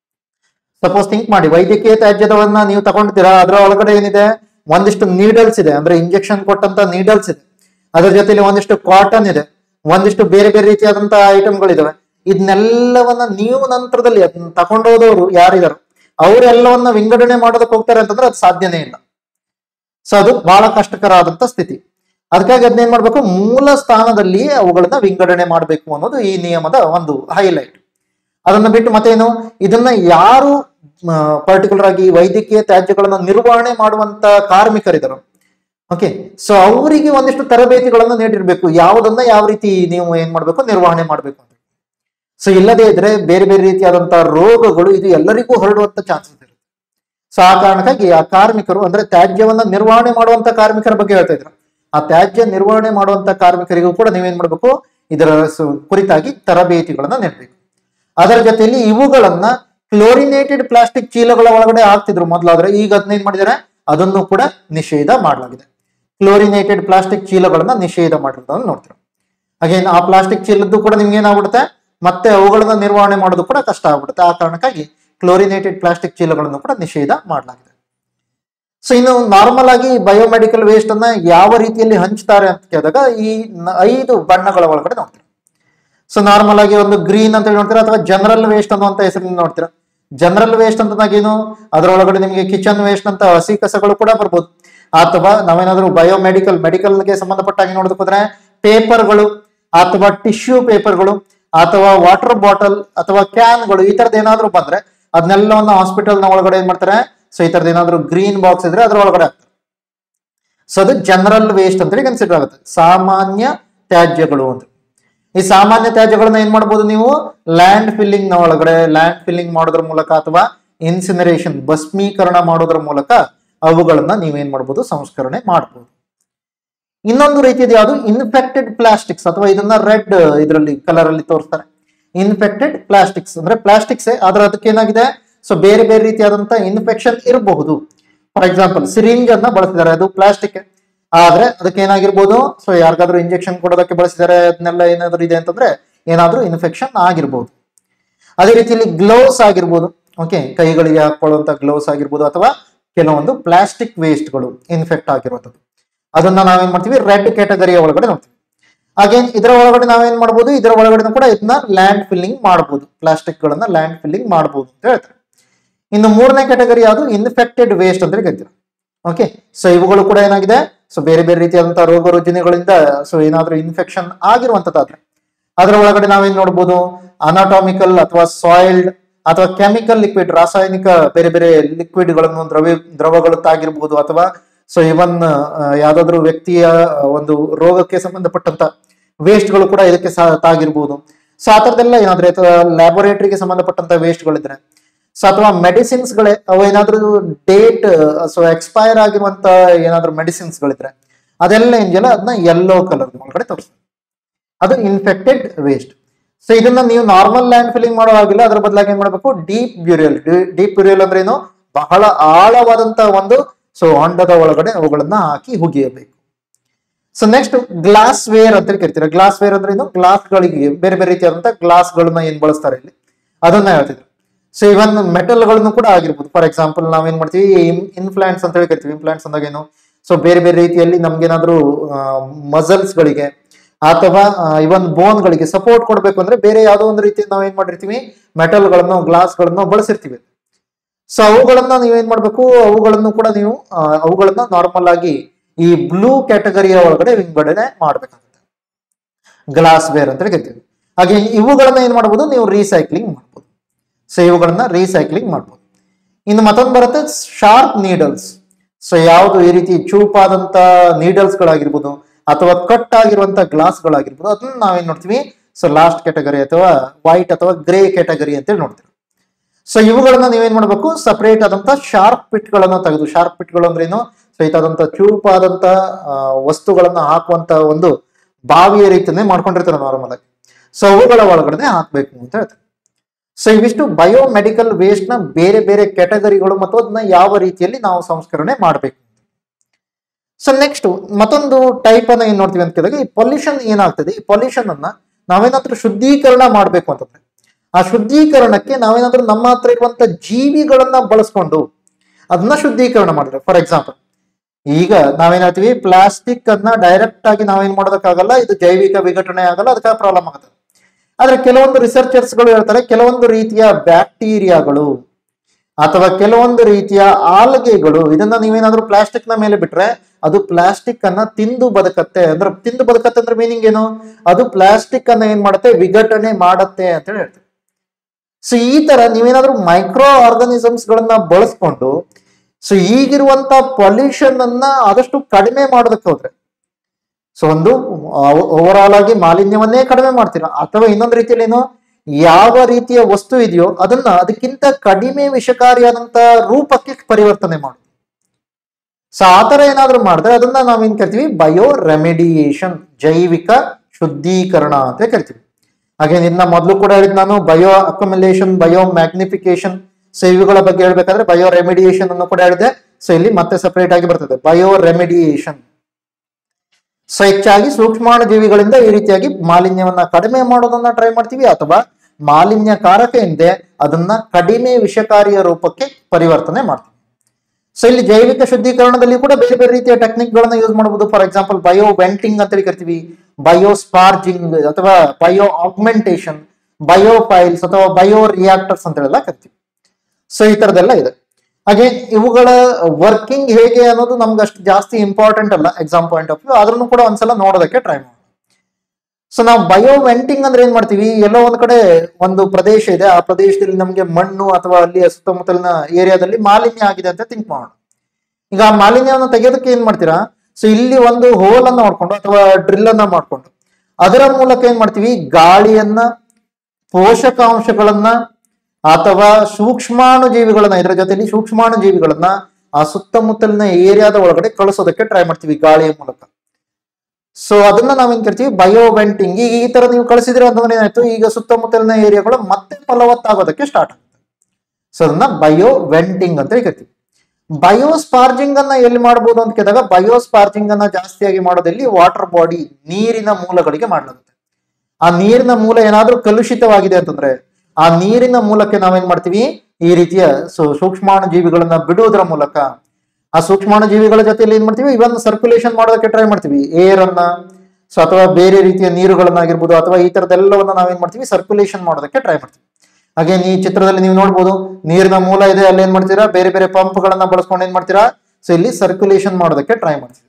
ಸಪೋಸ್ ಥಿಂಕ್ ಮಾಡಿ ವೈದ್ಯಕೀಯ ತ್ಯಾಜ್ಯದವನ್ನ ನೀವು ತಗೊಂಡಿದ್ದೀರಾ ಅದರ ಒಳಗಡೆ ಏನಿದೆ ಒಂದಿಷ್ಟು ನೀಡಲ್ಸ್ ಇದೆ ಅಂದ್ರೆ ಇಂಜೆಕ್ಷನ್ ಕೊಟ್ಟಂತ ನೀಡಲ್ಸ್ ಇದೆ ಅದ್ರ ಜೊತೆಲಿ ಒಂದಿಷ್ಟು ಕಾಟನ್ ಇದೆ ಒಂದಿಷ್ಟು ಬೇರೆ ಬೇರೆ ರೀತಿಯಾದಂತಹ ಐಟಮ್ಗಳಿದಾವೆ ಇದನ್ನೆಲ್ಲವನ್ನ ನೀವು ನಂತರದಲ್ಲಿ ಅದನ್ನ ತಗೊಂಡೋದವರು ಯಾರಿದಾರೋ ಅವರೆಲ್ಲವನ್ನ ವಿಂಗಡಣೆ ಮಾಡೋದಕ್ಕೆ ಹೋಗ್ತಾರೆ ಅಂತಂದ್ರೆ ಅದು ಸಾಧ್ಯನೇ ಇಲ್ಲ ಸೊ ಅದು ಬಹಳ ಕಷ್ಟಕರ ಆದಂತ ಸ್ಥಿತಿ ಅದಕ್ಕಾಗಿ ಅದನ್ನೇನ್ ಮಾಡ್ಬೇಕು ಮೂಲ ಸ್ಥಾನದಲ್ಲಿ ಅವುಗಳನ್ನ ವಿಂಗಡಣೆ ಮಾಡಬೇಕು ಅನ್ನೋದು ಈ ನಿಯಮದ ಒಂದು ಹೈಲೈಟ್ ಅದನ್ನ ಬಿಟ್ಟು ಮತ್ತೇನು ಇದನ್ನ ಯಾರು ಪರ್ಟಿಕ್ಯುಲರ್ ಆಗಿ ವೈದ್ಯಕೀಯ ತ್ಯಾಜ್ಯಗಳನ್ನ ನಿರ್ವಹಣೆ ಮಾಡುವಂತ ಕಾರ್ಮಿಕರಿದರು ಓಕೆ ಸೊ ಅವರಿಗೆ ಒಂದಿಷ್ಟು ತರಬೇತಿಗಳನ್ನ ನೀಡಿರ್ಬೇಕು ಯಾವುದನ್ನ ಯಾವ ರೀತಿ ನೀವು ಏನ್ ಮಾಡ್ಬೇಕು ನಿರ್ವಹಣೆ ಮಾಡ್ಬೇಕು ಅಂತ ಸೊ ಇಲ್ಲದೇ ಇದ್ರೆ ಬೇರೆ ಬೇರೆ ರೀತಿಯಾದಂತಹ ರೋಗಗಳು ಇದು ಎಲ್ಲರಿಗೂ ಹರಡುವಂತ ಚಾನ್ಸಸ್ ಇರುತ್ತೆ ಸೊ ಆ ಕಾರಣಕ್ಕಾಗಿ ಆ ಕಾರ್ಮಿಕರು ಅಂದ್ರೆ ತ್ಯಾಜ್ಯವನ್ನ ನಿರ್ವಹಣೆ ಮಾಡುವಂತ ಕಾರ್ಮಿಕರ ಬಗ್ಗೆ ಹೇಳ್ತಾ ಇದ್ರು ಆ ತ್ಯಾಜ್ಯ ನಿರ್ವಹಣೆ ಮಾಡುವಂತ ಕಾರ್ಮಿಕರಿಗೂ ಕೂಡ ನೀವೇನ್ ಮಾಡ್ಬೇಕು ಇದರ ಸು- ಕುರಿತಾಗಿ ತರಬೇತಿಗಳನ್ನ ನೀಡಬೇಕು ಅದರ ಜೊತೆಯಲ್ಲಿ ಇವುಗಳನ್ನ ಕ್ಲೋರಿನೇಟೆಡ್ ಪ್ಲಾಸ್ಟಿಕ್ ಚೀಲಗಳ ಒಳಗಡೆ ಹಾಕ್ತಿದ್ರು ಮೊದಲಾದ್ರೆ ಈಗ ಅದನ್ನೇನ್ ಮಾಡಿದ್ದಾರೆ ಅದನ್ನು ಕೂಡ ನಿಷೇಧ ಮಾಡಲಾಗಿದೆ ಕ್ಲೋರಿನೇಟೆಡ್ ಪ್ಲಾಸ್ಟಿಕ್ ಚೀಲಗಳನ್ನ ನಿಷೇಧ ಮಾಡಿರೋದನ್ನ ನೋಡ್ತೀರಾ ಹಾಗೇನು ಆ ಪ್ಲಾಸ್ಟಿಕ್ ಚೀಲದ್ದು ಕೂಡ ನಿಮ್ಗೆ ಏನಾಗ್ಬಿಡುತ್ತೆ ಮತ್ತೆ ಅವುಗಳನ್ನ ನಿರ್ವಹಣೆ ಮಾಡೋದು ಕೂಡ ಕಷ್ಟ ಆಗ್ಬಿಡುತ್ತೆ ಆ ಕಾರಣಕ್ಕಾಗಿ ಕ್ಲೋರಿನೇಟೆಡ್ ಪ್ಲಾಸ್ಟಿಕ್ ಚೀಲಗಳನ್ನು ಕೂಡ ನಿಷೇಧ ಮಾಡಲಾಗಿದೆ ಸೊ ಇನ್ನು ನಾರ್ಮಲ್ ಆಗಿ ಬಯೋಮೆಡಿಕಲ್ ವೇಸ್ಟ್ ಅನ್ನ ಯಾವ ರೀತಿಯಲ್ಲಿ ಹಂಚ್ತಾರೆ ಅಂತ ಕೇಳಿದಾಗ ಈ ನ- ಐದು ಬಣ್ಣಗಳ ಒಳಗಡೆ ನೋಡ್ತೀರಾ ಸೊ ನಾರ್ಮಲ್ ಆಗಿ ಒಂದು ಗ್ರೀನ್ ಅಂತ ಹೇಳಿ ನೋಡ್ತೀರಾ ಅಥವಾ ಜನರಲ್ ವೇಸ್ಟ್ ಅನ್ನುವಂತ ಹೆಸರಿನ ನೋಡ್ತೀರಾ ಜನರಲ್ ವೇಸ್ಟ್ ಅಂತಂದಾಗ ಏನು ಅದರೊಳಗಡೆ ನಿಮಗೆ ಕಿಚನ್ ವೇಸ್ಟ್ ಅಂತ ಹಸಿ ಕಸಗಳು ಕೂಡ ಬರ್ಬೋದು ಅಥವಾ ನಾವೇನಾದ್ರೂ ಬಯೋಮೆಡಿಕಲ್ ಮೆಡಿಕಲ್ಗೆ ಸಂಬಂಧಪಟ್ಟಾಗಿ ನೋಡೋದಕ್ಕೆ ಹೋದ್ರೆ ಪೇಪರ್ಗಳು ಅಥವಾ ಟಿಶ್ಯೂ ಪೇಪರ್ಗಳು ಅಥವಾ ವಾಟರ್ ಬಾಟಲ್ ಅಥವಾ ಕ್ಯಾನ್ಗಳು ಈ ತರದ್ ಏನಾದ್ರೂ ಬಂದ್ರೆ ಅದನ್ನೆಲ್ಲವನ್ನ ಹಾಸ್ಪಿಟಲ್ ನ ಒಳಗಡೆ ಏನ್ ಮಾಡ್ತಾರೆ ಸೊ ಈ ತರದ್ ಏನಾದ್ರೂ ಗ್ರೀನ್ ಬಾಕ್ಸ್ ಇದ್ರೆ ಅದ್ರ ಒಳಗಡೆ ಹಾಕ್ತಾರೆ ಸೊ ಅದು ಜನರಲ್ ವೇಸ್ಟ್ ಅಂತೇಳಿ ಕನ್ಸಿಡರ್ ಆಗುತ್ತೆ ಸಾಮಾನ್ಯ ತ್ಯಾಜ್ಯಗಳು ಅಂತ ಈ ಸಾಮಾನ್ಯ ತ್ಯಾಜ್ಯಗಳನ್ನ ಏನ್ ಮಾಡ್ಬೋದು ನೀವು ಲ್ಯಾಂಡ್ ಫಿಲ್ಲಿಂಗ್ ನ ಒಳಗಡೆ ಲ್ಯಾಂಡ್ ಫಿಲ್ಲಿಂಗ್ ಮಾಡೋದ್ರ ಮೂಲಕ ಅಥವಾ ಇನ್ಸಿನರೇಷನ್ ಭಸ್ಮೀಕರಣ ಮಾಡೋದ್ರ ಮೂಲಕ ಅವುಗಳನ್ನ ನೀವೇನ್ ಮಾಡ್ಬೋದು ಸಂಸ್ಕರಣೆ ಮಾಡ್ಬೋದು ಇನ್ನೊಂದು ರೀತಿಯದು ಯಾವುದು ಇನ್ಫೆಕ್ಟೆಡ್ ಪ್ಲಾಸ್ಟಿಕ್ಸ್ ಅಥವಾ ಇದನ್ನ ರೆಡ್ ಇದರಲ್ಲಿ ಕಲರ್ ಅಲ್ಲಿ ತೋರಿಸ್ತಾರೆ ಇನ್ಫೆಕ್ಟೆಡ್ ಪ್ಲಾಸ್ಟಿಕ್ಸ್ ಅಂದ್ರೆ ಪ್ಲಾಸ್ಟಿಕ್ಸ್ ಆದ್ರೆ ಅದಕ್ಕೆ ಏನಾಗಿದೆ ಸೊ ಬೇರೆ ಬೇರೆ ರೀತಿಯಾದಂತ ಇನ್ಫೆಕ್ಷನ್ ಇರಬಹುದು ಫಾರ್ ಎಕ್ಸಾಂಪಲ್ ಸಿರಿಂಜ್ ಅನ್ನ ಬಳಸಿದ್ದಾರೆ ಅದು ಪ್ಲಾಸ್ಟಿಕ್ ಆದ್ರೆ ಅದಕ್ಕೆ ಏನಾಗಿರ್ಬೋದು ಸೊ ಯಾರಿಗಾದ್ರೂ ಇಂಜೆಕ್ಷನ್ ಕೊಡೋದಕ್ಕೆ ಬಳಸಿದ್ದಾರೆ ಅದನ್ನೆಲ್ಲ ಏನಾದ್ರೂ ಇದೆ ಅಂತಂದ್ರೆ ಏನಾದ್ರೂ ಇನ್ಫೆಕ್ಷನ್ ಆಗಿರ್ಬೋದು ಅದೇ ರೀತಿಯಲ್ಲಿ ಗ್ಲೌಸ್ ಆಗಿರ್ಬೋದು ಓಕೆ ಕೈಗಳಿಗೆ ಹಾಕೊಳ್ಳುವಂತ ಗ್ಲೌಸ್ ಆಗಿರ್ಬೋದು ಅಥವಾ ಕೆಲವೊಂದು ಪ್ಲಾಸ್ಟಿಕ್ ವೇಸ್ಟ್ಗಳು ಇನ್ಫೆಕ್ಟ್ ಆಗಿರುವಂಥದ್ದು ಅದನ್ನ ನಾವೇನ್ ಮಾಡ್ತೀವಿ ರೆಡ್ ಕ್ಯಾಟಗರಿಯ ಒಳಗಡೆ ನೋಡ್ತೀವಿ ಅಗೇನ್ ಇದರ ಒಳಗಡೆ ನಾವೇನ್ ಮಾಡ್ಬೋದು ಇದರ ಒಳಗಡೆ ಕೂಡ ಇದನ್ನ ಲ್ಯಾಂಡ್ ಫಿಲ್ಲಿಂಗ್ ಮಾಡಬಹುದು ಪ್ಲಾಸ್ಟಿಕ್ ಗಳನ್ನ ಲ್ಯಾಂಡ್ ಫಿಲ್ಲಿಂಗ್ ಮಾಡಬಹುದು ಅಂತ ಹೇಳ್ತಾರೆ ಇನ್ನು ಮೂರನೇ ಕ್ಯಾಟಗರಿ ಯಾವುದು ಇನ್ಫೆಕ್ಟೆಡ್ ವೇಸ್ಟ್ ಅಂತ ಕರಿತೀವಿ ಓಕೆ ಸೊ ಇವುಗಳು ಕೂಡ ಏನಾಗಿದೆ ಸೊ ಬೇರೆ ಬೇರೆ ರೀತಿಯಾದಂತಹ ರೋಗ ರುಜಿನಗಳಿಂದ ಸೊ ಏನಾದ್ರೂ ಇನ್ಫೆಕ್ಷನ್ ಆಗಿರುವಂತದ್ದಾದ್ರೆ ಅದರ ಒಳಗಡೆ ನಾವೇನ್ ನೋಡ್ಬೋದು ಅನಾಟಾಮಿಕಲ್ ಅಥವಾ ಸಾಯಿಲ್ಡ್ ಅಥವಾ ಕೆಮಿಕಲ್ ಲಿಕ್ವಿಡ್ ರಾಸಾಯನಿಕ ಬೇರೆ ಬೇರೆ ಲಿಕ್ವಿಡ್ ಗಳನ್ನು ದ್ರವ್ಯ ದ್ರವಗಳು ತಾಗಿರ್ಬೋದು ಅಥವಾ ಸೊ ಇವನ್ ಯಾವ್ದಾದ್ರು ವ್ಯಕ್ತಿಯ ಒಂದು ರೋಗಕ್ಕೆ ಸಂಬಂಧಪಟ್ಟಂತ ವೇಸ್ಟ್ ಗಳು ಕೂಡ ಇದಕ್ಕೆ ಸಹ ತಾಗಿರ್ಬೋದು ಸೊ ಆ ಥರದ್ದೆಲ್ಲ ಏನಾದ್ರೆ ಅಥವಾ ಲ್ಯಾಬೋರೇಟರಿಗೆ ಸಂಬಂಧಪಟ್ಟಂತ ವೇಸ್ಟ್ ಗಳಿದ್ರೆ ಸೊ ಅಥವಾ ಮೆಡಿಸಿನ್ಸ್ ಗಳೇ ಅವು ಏನಾದ್ರೂ ಡೇಟ್ ಸೊ ಎಕ್ಸ್ಪೈರ್ ಆಗಿರುವಂತ ಏನಾದ್ರೂ ಮೆಡಿಸಿನ್ಸ್ ಗಳಿದ್ರೆ ಅದೆಲ್ಲ ಏನಿದೆಯಲ್ಲ ಅದನ್ನ ಯೆಲ್ಲೋ ಕಲರ್ ಒಳಗಡೆ ತೋರಿಸ್ತಾರೆ ಅದು ಇನ್ಫೆಕ್ಟೆಡ್ ವೇಸ್ಟ್ ಸೊ ಇದನ್ನ ನೀವು ನಾರ್ಮಲ್ ಲ್ಯಾಂಡ್ ಫಿಲ್ಲಿಂಗ್ ಮಾಡೋ ಹಾಗಿಲ್ಲ ಅದ್ರ ಬದಲಾಗಿ ಏನ್ ಮಾಡಬೇಕು ಡೀಪ್ ಬ್ಯೂರಿಯಲ್ ಡೀಪ್ ಬ್ಯೂರಿಯಲ್ ಅಂದ್ರೆ ಏನು ಬಹಳ ಆಳವಾದಂತ ಒಂದು ಸೊ ಹೊಂಡದ ಒಳಗಡೆ ಅವುಗಳನ್ನ ಹಾಕಿ ಹುಗಿಯಬೇಕು ಸೊ ನೆಕ್ಸ್ಟ್ ಗ್ಲಾಸ್ ವೇರ್ ಅಂತ ಕರಿತೀರಾ ಗ್ಲಾಸ್ ವೇರ್ ಅಂದ್ರೆ ಏನು ಗ್ಲಾಸ್ ಗಳಿಗೆ ಬೇರೆ ಬೇರೆ ರೀತಿಯಾದಂತ ಗ್ಲಾಸ್ ಗಳನ್ನ ಏನ್ ಬಳಸ್ತಾರೆ ಇಲ್ಲಿ ಅದನ್ನ ಹೇಳ್ತಿದ್ರು ಸೊ ಇವನ್ ಮೆಟಲ್ ಗಳನ್ನು ಕೂಡ ಆಗಿರ್ಬೋದು ಫಾರ್ ಎಕ್ಸಾಂಪಲ್ ನಾವೇನ್ ಮಾಡ್ತೀವಿ ಇನ್ಫ್ಲಾಂಟ್ಸ್ ಅಂತ ಹೇಳಿ ಕರಿತೀವಿ ಇನ್ಫ್ಲಾಂಟ್ಸ್ ಅಂದಾಗ ಏನು ಸೊ ಬೇರೆ ಬೇರೆ ರೀತಿಯಲ್ಲಿ ನಮ್ಗೇನಾದ್ರೂ ಮಸಲ್ಸ್ ಗಳಿಗೆ ಅಥವಾ ಇವನ್ ಬೋನ್ ಗಳಿಗೆ ಸಪೋರ್ಟ್ ಕೊಡಬೇಕು ಅಂದ್ರೆ ಬೇರೆ ಯಾವುದೋ ಒಂದು ರೀತಿ ನಾವ್ ಏನ್ ಮಾಡಿರ್ತೀವಿ ಮೆಟಲ್ ಗಳನ್ನು ಗ್ಲಾಸ್ ಗಳನ್ನು ಬಳಸಿರ್ತೀವಿ ಸೊ ಅವುಗಳನ್ನ ನೀವೇನ್ ಮಾಡ್ಬೇಕು ಅವುಗಳನ್ನು ಕೂಡ ನೀವು ಆ, ಅವುಗಳನ್ನ ನಾರ್ಮಲ್ ಆಗಿ ಈ ಬ್ಲೂ ಕ್ಯಾಟಗರಿಯ ಒಳಗಡೆ ವಿಂಗಡಣೆ ಮಾಡ್ಬೇಕಾಗುತ್ತೆ ಗ್ಲಾಸ್ ವೇರ್ ಅಂತ ಕರಿತೀವಿ ಹಾಗೆ ಇವುಗಳನ್ನ ಏನ್ ಮಾಡ್ಬೋದು ನೀವು ರೀಸೈಕ್ಲಿಂಗ್ ಮಾಡ್ಬೋದು ಸೊ ಇವುಗಳನ್ನ ರೀಸೈಕ್ಲಿಂಗ್ ಮಾಡ್ಬೋದು ಇನ್ನು ಮತ್ತೊಂದು ಬರುತ್ತೆ ಶಾರ್ಪ್ ನೀಡಲ್ಸ್ ಸೊ ಯಾವುದು ಈ ರೀತಿ ಚೂಪಾದಂತ ನೀಡಲ್ಸ್ ಗಳಾಗಿರ್ಬೋದು ಅಥವಾ ಕಟ್ ಆಗಿರುವಂತ ಗ್ಲಾಸ್ ಗಳಾಗಿರ್ಬೋದು ಅದನ್ನ ನಾವೇನ್ ನೋಡ್ತೀವಿ ಸೊ ಲಾಸ್ಟ್ ಕ್ಯಾಟಗರಿ ಅಥವಾ ವೈಟ್ ಅಥವಾ ಗ್ರೇ ಕ್ಯಾಟಗರಿ ಅಂತೇಳಿ ನೋಡ್ತೀವಿ ಸೊ ಇವುಗಳನ್ನ ನೀವೇನ್ ಮಾಡಬೇಕು ಸಪರೇಟ್ ಆದಂತ ಶಾರ್ಪ್ ಪಿಟ್ ಗಳನ್ನ ತೆಗೆದು ಶಾರ್ಪ್ ಪಿಟ್ ಗಳು ಅಂದ್ರೆ ಏನು ಸಹಿತಾದಂತ ಚೂಪಾದಂತ ಆ, ವಸ್ತುಗಳನ್ನ ಹಾಕುವಂತ ಒಂದು ಬಾವಿಯ ರೀತಿಯನ್ನೇ ಮಾಡ್ಕೊಂಡಿರ್ತಾರೆ ನಾರ್ಮಲ್ ಆಗಿ ಸೊ ಅವುಗಳ ಒಳಗಡೆ ಹಾಕ್ಬೇಕು ಅಂತ ಹೇಳ್ತಾರೆ ಸೊ ಇವಿಷ್ಟು ಬಯೋಮೆಡಿಕಲ್ ವೇಸ್ಟ್ ನ ಬೇರೆ ಬೇರೆ ಕ್ಯಾಟಗರಿಗಳು ಮತ್ತು ಅದನ್ನ ಯಾವ ರೀತಿಯಲ್ಲಿ ನಾವು ಸಂಸ್ಕರಣೆ ಮಾಡಬೇಕು ಸೊ ನೆಕ್ಸ್ಟ್ ಮತ್ತೊಂದು ಟೈಪ್ ಅನ್ನ ಏನ್ ನೋಡ್ತೀವಿ ಅಂತ ಕೇಳಿದಾಗ ಈ ಪೊಲ್ಯೂಷನ್ ಏನಾಗ್ತದೆ ಈ ಪೊಲ್ಯೂಷನ್ ಅನ್ನ ನಾವೇನಾದ್ರೂ ಶುದ್ಧೀಕರಣ ಮಾಡಬೇಕು ಅಂತಂದ್ರೆ ಆ ಶುದ್ಧೀಕರಣಕ್ಕೆ ನಾವೇನಾದ್ರೂ ನಮ್ಮ ಹತ್ರ ಇರುವಂತ ಜೀವಿಗಳನ್ನ ಬಳಸ್ಕೊಂಡು ಅದನ್ನ ಶುದ್ಧೀಕರಣ ಮಾಡಿದ್ರೆ ಫಾರ್ ಎಕ್ಸಾಂಪಲ್ ಈಗ ನಾವೇನ್ ಹೇಳ್ತೀವಿ ಪ್ಲಾಸ್ಟಿಕ್ ಅನ್ನ ಡೈರೆಕ್ಟ್ ಆಗಿ ನಾವೇನ್ ಮಾಡೋದಕ್ಕಾಗಲ್ಲ ಇದು ಜೈವಿಕ ವಿಘಟನೆ ಆಗಲ್ಲ ಅದಕ್ಕೆ ಪ್ರಾಬ್ಲಮ್ ಆಗುತ್ತೆ ಆದ್ರೆ ಕೆಲವೊಂದು ರಿಸರ್ಚರ್ಸ್ ಗಳು ಹೇಳ್ತಾರೆ ಕೆಲವೊಂದು ರೀತಿಯ ಬ್ಯಾಕ್ಟೀರಿಯಾಗಳು ಅಥವಾ ಕೆಲವೊಂದು ರೀತಿಯ ಆಲ್ಗೆಗಳು ಇದನ್ನ ನೀವೇನಾದ್ರೂ ಪ್ಲಾಸ್ಟಿಕ್ ನ ಮೇಲೆ ಬಿಟ್ರೆ ಅದು ಪ್ಲಾಸ್ಟಿಕ್ ಅನ್ನ ತಿಂದು ಬದುಕತ್ತೆ ಅಂದ್ರೆ ತಿಂದು ಬದುಕತ್ತೆ ಅಂದ್ರೆ ಮೀನಿಂಗ್ ಏನು ಅದು ಪ್ಲಾಸ್ಟಿಕ್ ಅನ್ನ ಏನ್ ಮಾಡುತ್ತೆ ವಿಘಟನೆ ಮಾಡತ್ತೆ ಅಂತ ಹೇಳಿ ಹೇಳ್ತಾರೆ ಸೊ ಈ ತರ ನೀವೇನಾದ್ರೂ ಮೈಕ್ರೋ ಆರ್ಗಾನಿಸಮ್ಸ್ ಗಳನ್ನ ಬಳಸ್ಕೊಂಡು ಸೊ ಈಗಿರುವಂತ ಪೊಲ್ಯೂಷನ್ ಅನ್ನ ಆದಷ್ಟು ಕಡಿಮೆ ಮಾಡೋದಕ್ಕೆ ಹೋದ್ರೆ ಸೊ ಒಂದು ಓವರ್ ಆಲ್ ಆಗಿ ಮಾಲಿನ್ಯವನ್ನೇ ಕಡಿಮೆ ಮಾಡ್ತೀರಾ ಅಥವಾ ಇನ್ನೊಂದು ರೀತಿಯಲ್ಲಿ ಏನು ಯಾವ ರೀತಿಯ ವಸ್ತು ಇದೆಯೋ ಅದನ್ನ ಅದಕ್ಕಿಂತ ಕಡಿಮೆ ವಿಷಕಾರಿಯಾದಂತ ರೂಪಕ್ಕೆ ಪರಿವರ್ತನೆ ಮಾಡು ಸೊ ಆತರ ಏನಾದ್ರೂ ಮಾಡಿದ್ರೆ ಅದನ್ನ ನಾವೇನ್ ಕರಿತೀವಿ ಬಯೋ ರೆಮಿಡಿಯೇಷನ್ ಜೈವಿಕ ಶುದ್ಧೀಕರಣ ಅಂತ ಕರಿತೀವಿ ಹಾಗೆ ನಿನ್ನ ಮೊದಲು ಕೂಡ ಹೇಳಿದ್ ನಾನು bio accumulation bio magnification so ಇವುಗಳ ಬಗ್ಗೆ ಹೇಳ್ಬೇಕಾದ್ರೆ ಬಯೋ ರೆಮಿಡಿಯೇಷನ್ ಅನ್ನು ಕೂಡ ಹೇಳಿದೆ ಸೊ ಇಲ್ಲಿ ಮತ್ತೆ ಸಪರೇಟ್ ಆಗಿ ಬರ್ತದೆ ಬಯೋ ರೆಮಿಡಿಯೇಷನ್ ಸೊ ಹೆಚ್ಚಾಗಿ ಸೂಕ್ಷ್ಮಾಣು ಜೀವಿಗಳಿಂದ ಈ ರೀತಿಯಾಗಿ ಮಾಲಿನ್ಯವನ್ನ ಕಡಿಮೆ ಮಾಡೋದನ್ನ ಟ್ರೈ ಮಾಡ್ತೀವಿ ಅಥವಾ ಮಾಲಿನ್ಯಕಾರಕ ಎಂದೇ ಅದನ್ನ ಕಡಿಮೆ ವಿಷಕಾರಿಯ ರೂಪಕ್ಕೆ ಪರಿವರ್ತನೆ ಮಾಡ್ತೀವಿ ಸೊ ಇಲ್ಲಿ ಜೈವಿಕ ಶುದ್ಧೀಕರಣದಲ್ಲಿ ಕೂಡ ಬೇರೆ ಬೇರೆ ರೀತಿಯ ಟೆಕ್ನಿಕ್ ಗಳನ್ನ ಯೂಸ್ ಮಾಡಬಹುದು ಫಾರ್ ಎಕ್ಸಾಂಪಲ್ ಬಯೋ ವೆಂಟಿಂಗ್ ಅಂತೇಳಿ ಕರಿತೀವಿ ಬಯೋ ಸ್ಪಾರ್ಜಿಂಗ್ ಅಥವಾ ಬಯೋ ಆಗ್ಮೆಂಟೇಷನ್ ಬಯೋ ಫೈಲ್ಸ್ ಅಥವಾ ಬಯೋ ರಿಯಾಕ್ಟರ್ಸ್ ಅಂತ ಹೇಳೆಲ್ಲ ಕರಿತೀವಿ ಸೊ ಈ ತರದೆಲ್ಲ ಇದೆ ಹಾಗೆ ಇವುಗಳ ವರ್ಕಿಂಗ್ ಹೇಗೆ ಅನ್ನೋದು ನಮ್ಗೆ ಅಷ್ಟು ಜಾಸ್ತಿ ಇಂಪಾರ್ಟೆಂಟ್ ಅಲ್ಲ ಎಕ್ಸಾಮ್ ಪಾಯಿಂಟ್ ಆಫ್ ವ್ಯೂ ಆದ್ರೂ ಕೂಡ ಒಂದ್ಸಲ ನೋಡೋದಕ್ಕೆ ಟ್ರೈ ಮಾಡಿ ಸೊ ನಾವು ಬಯೋ ವೆಂಟಿಂಗ್ ಅಂದ್ರೆ ಏನ್ ಮಾಡ್ತೀವಿ ಎಲ್ಲೋ ಒಂದ್ ಕಡೆ ಒಂದು ಪ್ರದೇಶ ಇದೆ ಆ ಪ್ರದೇಶದಲ್ಲಿ ನಮಗೆ ಮಣ್ಣು ಅಥವಾ ಅಲ್ಲಿ ಸುತ್ತಮುತ್ತಲಿನ ಏರಿಯಾದಲ್ಲಿ ಮಾಲಿನ್ಯ ಆಗಿದೆ ಅಂತ ಥಿಂಕ್ ಮಾಡೋಣ ಈಗ ಆ ಮಾಲಿನ್ಯವನ್ನು ತೆಗೆಯೋದಕ್ಕೆ ಏನ್ ಮಾಡ್ತೀರಾ ಸೊ ಇಲ್ಲಿ ಒಂದು ಹೋಲ್ ಅನ್ನ ಮಾಡ್ಕೊಂಡು ಅಥವಾ ಡ್ರಿಲ್ ಅನ್ನ ಮಾಡ್ಕೊಂಡು ಅದರ ಮೂಲಕ ಏನ್ ಮಾಡ್ತೀವಿ ಗಾಳಿಯನ್ನ ಪೋಷಕಾಂಶಗಳನ್ನ ಅಥವಾ ಸೂಕ್ಷ್ಮಾಣು ಜೀವಿಗಳನ್ನ ಇದರ ಜೊತೆಲಿ ಸೂಕ್ಷ್ಮಾಣು ಜೀವಿಗಳನ್ನ ಆ ಸುತ್ತಮುತ್ತಲಿನ ಏರಿಯಾದ ಒಳಗಡೆ ಕಳಿಸೋದಕ್ಕೆ ಟ್ರೈ ಮಾಡ್ತೀವಿ ಗಾಳಿಯ ಮೂಲಕ ಸೊ ಅದನ್ನ ನಾವೇನ್ ಕರಿತೀವಿ ಬಯೋ ವೆಂಟಿಂಗ್ ಈಗ ಈ ತರ ನೀವು ಕಳಿಸಿದ್ರೆ ಅಂತಂದ್ರೆ ಏನಾಯ್ತು ಈಗ ಸುತ್ತಮುತ್ತಲಿನ ಏರಿಯಾಗಳು ಮತ್ತೆ ಫಲವತ್ತಾಗೋದಕ್ಕೆ ಸ್ಟಾರ್ಟ್ ಆಗುತ್ತೆ ಸೊ ಅದನ್ನ ಬಯೋ ವೆಂಟಿಂಗ್ ಅಂತ ಕರಿತೀವಿ ಬಯೋ ಸ್ಪಾರ್ಜಿಂಗ್ ಅನ್ನ ಎಲ್ಲಿ ಮಾಡಬಹುದು ಅಂತ ಕೇಳಿದಾಗ ಬಯೋ ಸ್ಪಾರ್ಜಿಂಗ್ ಅನ್ನ ಜಾಸ್ತಿಯಾಗಿ ಮಾಡೋದಲ್ಲಿ ವಾಟರ್ ಬಾಡಿ ನೀರಿನ ಮೂಲಗಳಿಗೆ ಮಾಡಲಾಗುತ್ತೆ ಆ ನೀರಿನ ಮೂಲ ಏನಾದ್ರೂ ಕಲುಷಿತವಾಗಿದೆ ಅಂತಂದ್ರೆ ಆ ನೀರಿನ ಮೂಲಕ ನಾವೇನ್ ಮಾಡ್ತೀವಿ ಈ ರೀತಿಯ ಸು- ಸೂಕ್ಷ್ಮಾಣು ಜೀವಿಗಳನ್ನ ಬಿಡುವುದರ ಮೂಲಕ ಆ ಸೂಕ್ಷ್ಮಾಣು ಜೀವಿಗಳ ಜೊತೆಲಿ ಏನ್ ಮಾಡ್ತೀವಿ ಇವನ್ ಸರ್ಕ್ಯುಲೇಷನ್ ಮಾಡೋದಕ್ಕೆ ಟ್ರೈ ಮಾಡ್ತೀವಿ ಏರ್ ಅನ್ನ ಸೊ ಅಥವಾ ಬೇರೆ ರೀತಿಯ ನೀರುಗಳನ್ನಾಗಿರ್ಬೋದು ಅಥವಾ ಈ ತರದೆಲ್ಲವನ್ನ ನಾವೇನ್ ಮಾಡ್ತೀವಿ ಸರ್ಕ್ಯುಲೇಷನ್ ಮಾಡೋದಕ್ಕೆ ಟ್ರೈ ಮಾಡ್ತೀವಿ ಹಾಗೆ ಈ ಚಿತ್ರದಲ್ಲಿ ನೀವು ನೋಡ್ಬೋದು ನೀರಿನ ಮೂಲ ಇದೆ ಅಲ್ಲಿ ಏನ್ ಮಾಡ್ತೀರಾ ಬೇರೆ ಬೇರೆ ಪಂಪ್ ಗಳನ್ನ ಬಳಸ್ಕೊಂಡು ಏನ್ ಮಾಡ್ತೀರಾ ಸೊ ಇಲ್ಲಿ ಸರ್ಕ್ಯುಲೇಷನ್ ಮಾಡೋದಕ್ಕೆ ಟ್ರೈ ಮಾಡ್ತೀವಿ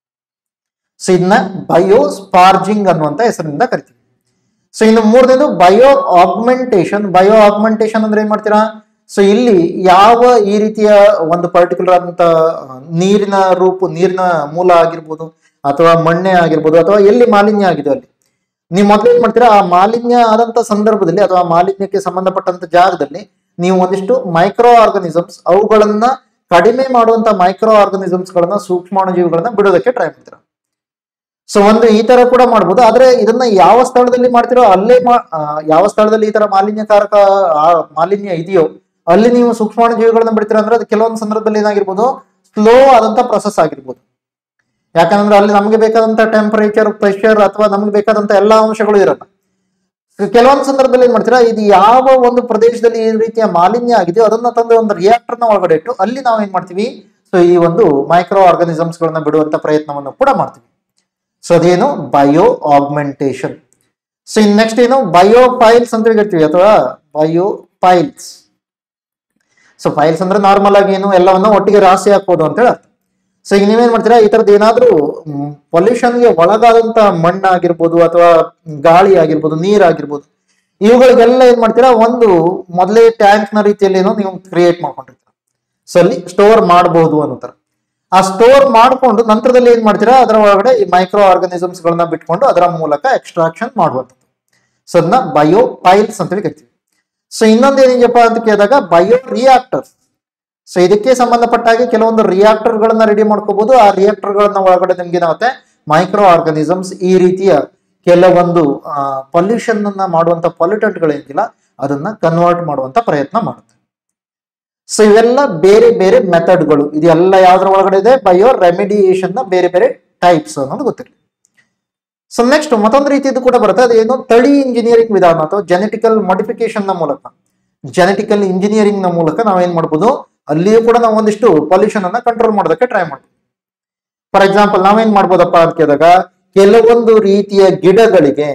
ಸೊ ಇದನ್ನ ಬಯೋ ಸ್ಪಾರ್ಜಿಂಗ್ ಅನ್ನುವಂತ ಹೆಸರಿನಿಂದ ಕರಿತೀವಿ ಸೊ ಇನ್ನು ಮೂರನೇದು ಬಯೋ ಆಗ್ಮೆಂಟೇಷನ್ ಬಯೋ ಆಗ್ಮೆಂಟೇಷನ್ ಅಂದ್ರೆ ಏನ್ ಮಾಡ್ತೀರಾ ಸೊ ಇಲ್ಲಿ ಯಾವ ಈ ರೀತಿಯ ಒಂದು ಪರ್ಟಿಕ್ಯುಲರ್ ಆದಂತ ಆ, ನೀರಿನ ರೂಪ ನೀರಿನ ಮೂಲ ಆಗಿರ್ಬೋದು ಅಥವಾ ಮಣ್ಣೆ ಆಗಿರ್ಬೋದು ಅಥವಾ ಎಲ್ಲಿ ಮಾಲಿನ್ಯ ಆಗಿದೆ ಅಲ್ಲಿ ನೀವು ಮೊದಲು ಏನ್ ಮಾಡ್ತೀರಾ ಆ ಮಾಲಿನ್ಯ ಆದಂತ ಸಂದರ್ಭದಲ್ಲಿ ಅಥವಾ ಮಾಲಿನ್ಯಕ್ಕೆ ಸಂಬಂಧಪಟ್ಟಂತ ಜಾಗದಲ್ಲಿ ನೀವು ಒಂದಿಷ್ಟು ಮೈಕ್ರೋ ಆರ್ಗನಿಸಮ್ಸ್ ಅವುಗಳನ್ನ ಕಡಿಮೆ ಮಾಡುವಂತ ಮೈಕ್ರೋ ಆರ್ಗನಿಸಮ್ಸ್ ಗಳನ್ನ ಸೂಕ್ಷ್ಮಾಣು ಜೀವಿಗಳನ್ನ ಬಿಡೋದಕ್ಕೆ ಟ್ರೈ ಮಾಡ್ತೀರಾ ಸೊ ಒಂದು ಈ ತರ ಕೂಡ ಮಾಡ್ಬೋದು ಆದ್ರೆ ಇದನ್ನ ಯಾವ ಸ್ಥಳದಲ್ಲಿ ಮಾಡ್ತಿರೋ ಅಲ್ಲೇ ಮಾ- ಆ, ಯಾವ ಸ್ಥಳದಲ್ಲಿ ಈ ತರ ಮಾಲಿನ್ಯಕಾರಕ ಆ ಮಾಲಿನ್ಯ ಇದೆಯೋ ಅಲ್ಲಿ ನೀವು ಸೂಕ್ಷ್ಮಾಣು ಜೀವಿಗಳನ್ನ ಬಿಡ್ತೀರಾ ಅಂದ್ರೆ ಅದು ಕೆಲವೊಂದು ಸಂದರ್ಭದಲ್ಲಿ ಏನಾಗಿರ್ಬೋದು ಸ್ಲೋ ಆದಂತ ಪ್ರೊಸೆಸ್ ಆಗಿರ್ಬೋದು ಯಾಕಂದ್ರೆ ಅಲ್ಲಿ ನಮಗೆ ಬೇಕಾದಂತ ಟೆಂಪರೇಚರ್ ಪ್ರೆಷರ್ ಅಥವಾ ನಮ್ಗೆ ಬೇಕಾದಂತ ಎಲ್ಲಾ ಅಂಶಗಳು ಇರಲ್ಲ ಕೆಲವೊಂದು ಸಂದರ್ಭದಲ್ಲಿ ಏನ್ ಮಾಡ್ತೀರಾ ಇದು ಯಾವ ಒಂದು ಪ್ರದೇಶದಲ್ಲಿ ಈ ರೀತಿಯ ಮಾಲಿನ್ಯ ಆಗಿದೆಯೋ ಅದನ್ನ ತಂದು ಒಂದು ರಿಯಾಕ್ಟರ್ ನ ಒಳಗಡೆ ಇಟ್ಟು ಅಲ್ಲಿ ನಾವು ಏನ್ ಮಾಡ್ತೀವಿ ಸೊ ಈ ಒಂದು ಮೈಕ್ರೋ ಆರ್ಗನಿಸಮ್ಸ್ ಗಳನ್ನ ಬಿಡುವಂತ ಪ್ರಯತ್ನವನ್ನು ಕೂಡ ಮಾಡ್ತೀವಿ ಸೊ ಅದೇನು bio augmentation so in next ಏನು ಬಯೋ ಫೈಲ್ಸ್ ಅಂತ ಹೇಳ್ತೀವಿ ಅಥವಾ ಬಯೋ ಫೈಲ್ಸ್ ಸೊ ಫೈಲ್ಸ್ ಅಂದ್ರೆ ನಾರ್ಮಲ್ ಆಗಿ ಏನು ಎಲ್ಲವನ್ನ ಒಟ್ಟಿಗೆ ರಾಶಿ ಹಾಕ್ಬೋದು ಅಂತ ಹೇಳಿ ಅರ್ಥ ಸೊ ಈಗ ನೀವೇನ್ ಮಾಡ್ತೀರಾ ಈ ತರದ್ದು ಏನಾದ್ರೂ ಪೊಲ್ಯೂಷನ್ಗೆ ಒಳಗಾದಂತ ಮಣ್ಣು ಆಗಿರ್ಬೋದು ಅಥವಾ ಗಾಳಿ ಆಗಿರ್ಬೋದು ನೀರ್ ಆಗಿರ್ಬೋದು ಇವುಗಳಿಗೆಲ್ಲ ಏನ್ ಮಾಡ್ತೀರಾ ಒಂದು ಮೊದಲೇ ಟ್ಯಾಂಕ್ ನ ರೀತಿಯಲ್ಲಿ ಏನೋ ನೀವು ಕ್ರಿಯೇಟ್ ಮಾಡ್ಕೊಂಡಿರ್ತೀರಾ ಸೊ ಅಲ್ಲಿ ಸ್ಟೋರ್ ಮಾಡಬಹುದು ಅನ್ನೋ ತರ ಆ ಸ್ಟೋರ್ ಮಾಡ್ಕೊಂಡು ನಂತರದಲ್ಲಿ ಏನ್ ಮಾಡ್ತೀರಾ ಅದರ ಒಳಗಡೆ ಈ ಮೈಕ್ರೋ ಆರ್ಗನಿಸಮ್ಸ್ ಗಳನ್ನ ಬಿಟ್ಕೊಂಡು ಅದರ ಮೂಲಕ ಎಕ್ಸ್ಟ್ರಾಕ್ಷನ್ ಮಾಡುವಂಥದ್ದು ಸೊ ಅದನ್ನ ಬಯೋ ಪೈಲ್ಸ್ ಅಂತೇಳಿ ಕರಿತೀವಿ ಸೊ ಇನ್ನೊಂದು ಏನಿದೆಯಪ್ಪ ಅಂತ ಕೇಳಿದಾಗ ಬಯೋ ರಿಯಾಕ್ಟರ್ಸ್ ಸೊ ಇದಕ್ಕೆ ಸಂಬಂಧಪಟ್ಟ ಹಾಗೆ ಕೆಲವೊಂದು ರಿಯಾಕ್ಟರ್ ಗಳನ್ನ ರೆಡಿ ಮಾಡ್ಕೋಬಹುದು ಆ ರಿಯಾಕ್ಟರ್ ಗಳನ್ನ ಒಳಗಡೆ ನಿಮ್ಗೆ ಏನಾಗುತ್ತೆ ಮೈಕ್ರೋ ಆರ್ಗನಿಸಮ್ಸ್ ಈ ರೀತಿಯ ಕೆಲವೊಂದು ಪೊಲ್ಯೂಷನ್ ಅನ್ನ ಮಾಡುವಂತ ಪೊಲ್ಯೂಟೆಂಟ್ ಗಳೇನಿಲ್ಲ ಅದನ್ನ ಕನ್ವರ್ಟ್ ಮಾಡುವಂತ ಪ್ರಯತ್ನ ಮಾಡುತ್ತೆ ಸೊ ಇವೆಲ್ಲ ಬೇರೆ ಬೇರೆ ಮೆಥಡ್ಗಳು ಇದೆಲ್ಲ ಯಾವ್ದ್ರ ಒಳಗಡೆ ಇದೆ ಬಯೋ ರೆಮಿಡಿಯೇಷನ್ ನ ಬೇರೆ ಬೇರೆ ಟೈಪ್ಸ್ ಅನ್ನೋದು ಗೊತ್ತಿರಲಿ ಸೊ ನೆಕ್ಸ್ಟ್ ಮತ್ತೊಂದು ರೀತಿಯದು ಕೂಡ ಬರುತ್ತೆ ಅದೇನು ತಳಿ ಇಂಜಿನಿಯರಿಂಗ್ ವಿಧಾನ ಅಥವಾ ಜೆನೆಟಿಕಲ್ ಮಾಡಿಫಿಕೇಶನ್ ನ ಮೂಲಕ ಜೆನೆಟಿಕಲ್ ಇಂಜಿನಿಯರಿಂಗ್ ನ ಮೂಲಕ ನಾವೇನ್ ಮಾಡ್ಬೋದು ಅಲ್ಲಿಯೂ ಕೂಡ ನಾವು ಒಂದಿಷ್ಟು ಪೊಲ್ಯೂಷನ್ ಅನ್ನ ಕಂಟ್ರೋಲ್ ಮಾಡೋದಕ್ಕೆ ಟ್ರೈ ಮಾಡ್ತೀವಿ ಫಾರ್ ಎಕ್ಸಾಂಪಲ್ ನಾವೇನ್ ಮಾಡ್ಬೋದಪ್ಪ ಅಂತ ಕೇಳಿದಾಗ ಕೆಲವೊಂದು ರೀತಿಯ ಗಿಡಗಳಿಗೆ